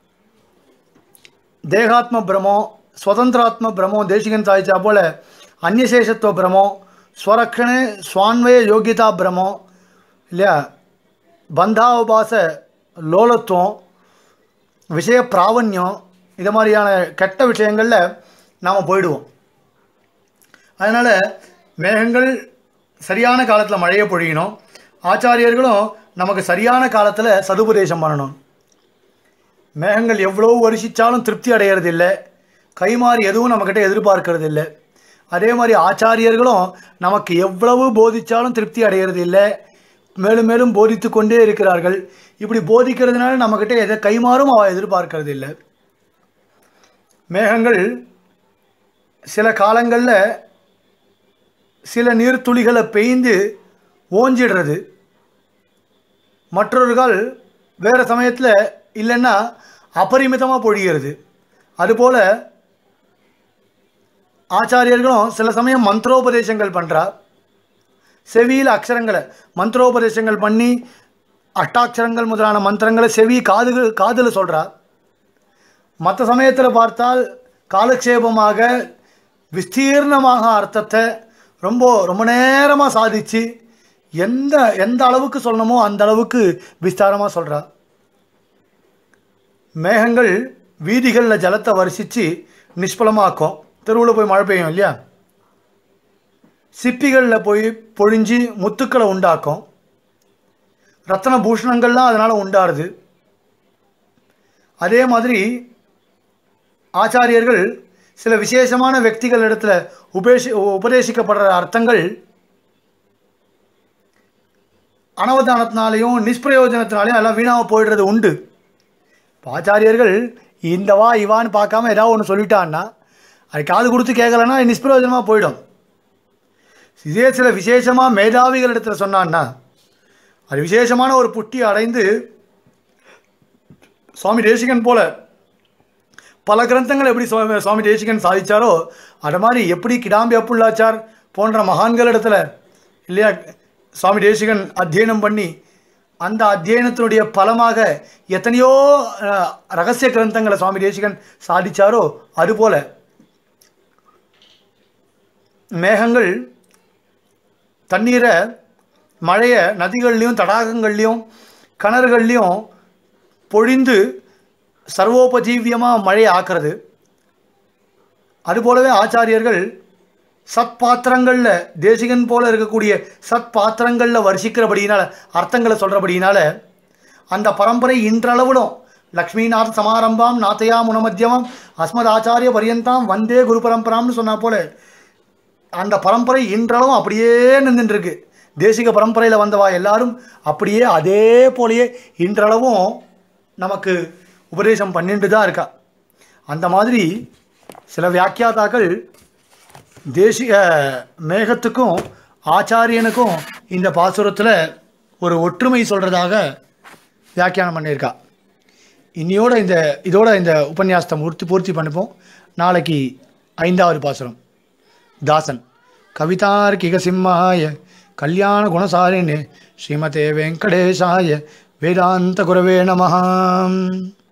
தேகாத்ம பிரமோ ஸ்வதந்திராத்ம பிரமோ தேசிகன் சாய்ச்சா போல அந்நியசேஷத்துவ பிரமோ ஸ்வரக்ஷணே சுவான்வய யோகிதா பிரமோ இல்லையா பந்தாவபாச லோலத்துவம் விஷய பிராவண்யம் இது மாதிரியான கெட்ட விஷயங்களில் நாம் போயிடுவோம் அதனால் மேகங்கள் சரியான காலத்தில் மழையை பொழியணும் ஆச்சாரியர்களும் நமக்கு சரியான காலத்தில் சதுபதேசம் பண்ணணும் மேகங்கள் எவ்வளோ வருஷிச்சாலும் திருப்தி அடையிறது இல்லை கைமாறி எதுவும் நம்மக்கிட்ட எதிர்பார்க்கறது இல்லை அதே மாதிரி ஆச்சாரியர்களும் நமக்கு எவ்வளவு போதிச்சாலும் திருப்தி அடையிறது இல்லை மேலும் மேலும் போதித்து கொண்டே இருக்கிறார்கள் இப்படி போதிக்கிறதுனால நம்மக்கிட்ட எதை கைமாறும் அவ எதிர்பார்க்கறது இல்லை மேகங்கள் சில காலங்களில் சில நீர்த்துளிகளை பெய்ந்து ஓஞ்சிடுறது மற்றவர்கள் வேறு சமயத்தில் இல்லைன்னா அபரிமிதமாக பொழிகிறது அதுபோல் ஆச்சாரியர்களும் சில சமயம் மந்திரோபதேசங்கள் பண்ணுறா செவியில் அக்ஷரங்களை மந்திரோபதேசங்கள் பண்ணி அஷ்டாட்சரங்கள் முதலான மந்திரங்களை செவி காது காதில் சொல்கிறா மற்ற சமயத்தில் பார்த்தால் காலக்ஷேபமாக விஸ்தீர்ணமாக அர்த்தத்தை ரொம்ப ரொம்ப நேரமாக சாதிச்சு எந்த எந்த அளவுக்கு சொல்லணுமோ அந்த அளவுக்கு விஸ்தாரமாக சொல்கிறா மேகங்கள் வீதிகளில் ஜலத்தை வருஷித்து நிஷ்பலமாக்கும் தெருவில் போய் மழை பெய்யும் இல்லையா சிப்பிகளில் போய் பொழிஞ்சு முத்துக்களை உண்டாக்கும் ரத்தன பூஷணங்கள்லாம் அதனால் உண்டாருது அதே மாதிரி ஆச்சாரியர்கள் சில விசேஷமான व्यक्तिகள் இடத்துல உபேசி உபதேசிக்கப்படுற அர்த்தங்கள் அனவதானத்தினாலையும் நிஷ்பிரயோஜனத்தினாலையும் எல்லாம் வீணாக போயிடுறது உண்டு இப்போ ஆச்சாரியர்கள் இந்த வா இவான்னு பார்க்காம ஏதாவது ஒன்று சொல்லிட்டான்னா அது காது கொடுத்து கேட்கலன்னா நிஷ்பிரயோஜனமாக போயிடும் இதே சில விசேஷமாக மேதாவிகள் இடத்துல சொன்னான்னா அது விசேஷமான ஒரு புட்டி அடைந்து சுவாமி தேசிகன் போல பல கிரந்தங்கள் எப்படி சுவாமி சுவாமி தேசிகன் சாதிச்சாரோ அது மாதிரி எப்படி கிடாம்பி அப்புள்ளாச்சார் போன்ற மகான்கள் இடத்துல இல்லையா சுவாமி தேசிகன் அத்தியனம் பண்ணி அந்த அத்தியனத்தினுடைய பலமாக எத்தனையோ அஹ், ரகசிய கிரந்தங்களை சுவாமி தேசிகன் சாதிச்சாரோ அதுபோல மேகங்கள் தண்ணீரை மழையை நதிகள்லேயும் தடாகங்கள்லேயும் கிணறுகள்லேயும் பொழிந்து சர்வோபஜீவியமாக மழையை ஆக்கிறது அதுபோலவே ஆச்சாரியர்கள் சத்பாத்திரங்களில் தேசிகன் போல இருக்கக்கூடிய சத்பாத்திரங்களில் வருஷிக்கிறபடியினால அர்த்தங்களை சொல்கிறபடியினால அந்த பரம்பரை இன்றளவிலும் லக்ஷ்மிநாத சமாரம்பாம் நாத்தையா முனமத்தியமம் அஸ்மத் ஆச்சாரிய பரியந்தாம் வந்தே குரு பரம்பராம்னு சொன்னா போல அந்த பரம்பரை இன்றளவும் அப்படியே நின்றுருக்கு தேசிக பரம்பரையில் வந்தவா எல்லாரும் அப்படியே அதே போலயே இன்றளவும் நமக்கு உபதேசம் பண்ணிட்டு தான் இருக்கா அந்த மாதிரி சில வியாக்கியாதாக்கள் தேசிக மேகத்துக்கும் ஆச்சாரியனுக்கும் இந்த பாசுரத்தில் ஒரு ஒற்றுமை சொல்கிறதாக வியாக்கியானம் பண்ணியிருக்கா இன்னியோட இந்த இதோட இந்த உபன்யாசத்தை பூர்த்தி பூர்த்தி பண்ணிப்போம் நாளைக்கு ஐந்தாவது பாசுரம் தாசன் கவிதார்க்கிக சிம்மாய கல்யாண குணசாலினே ஸ்ரீமதே வெங்கடேசாய வேதாந்த குரவே நமஹாம்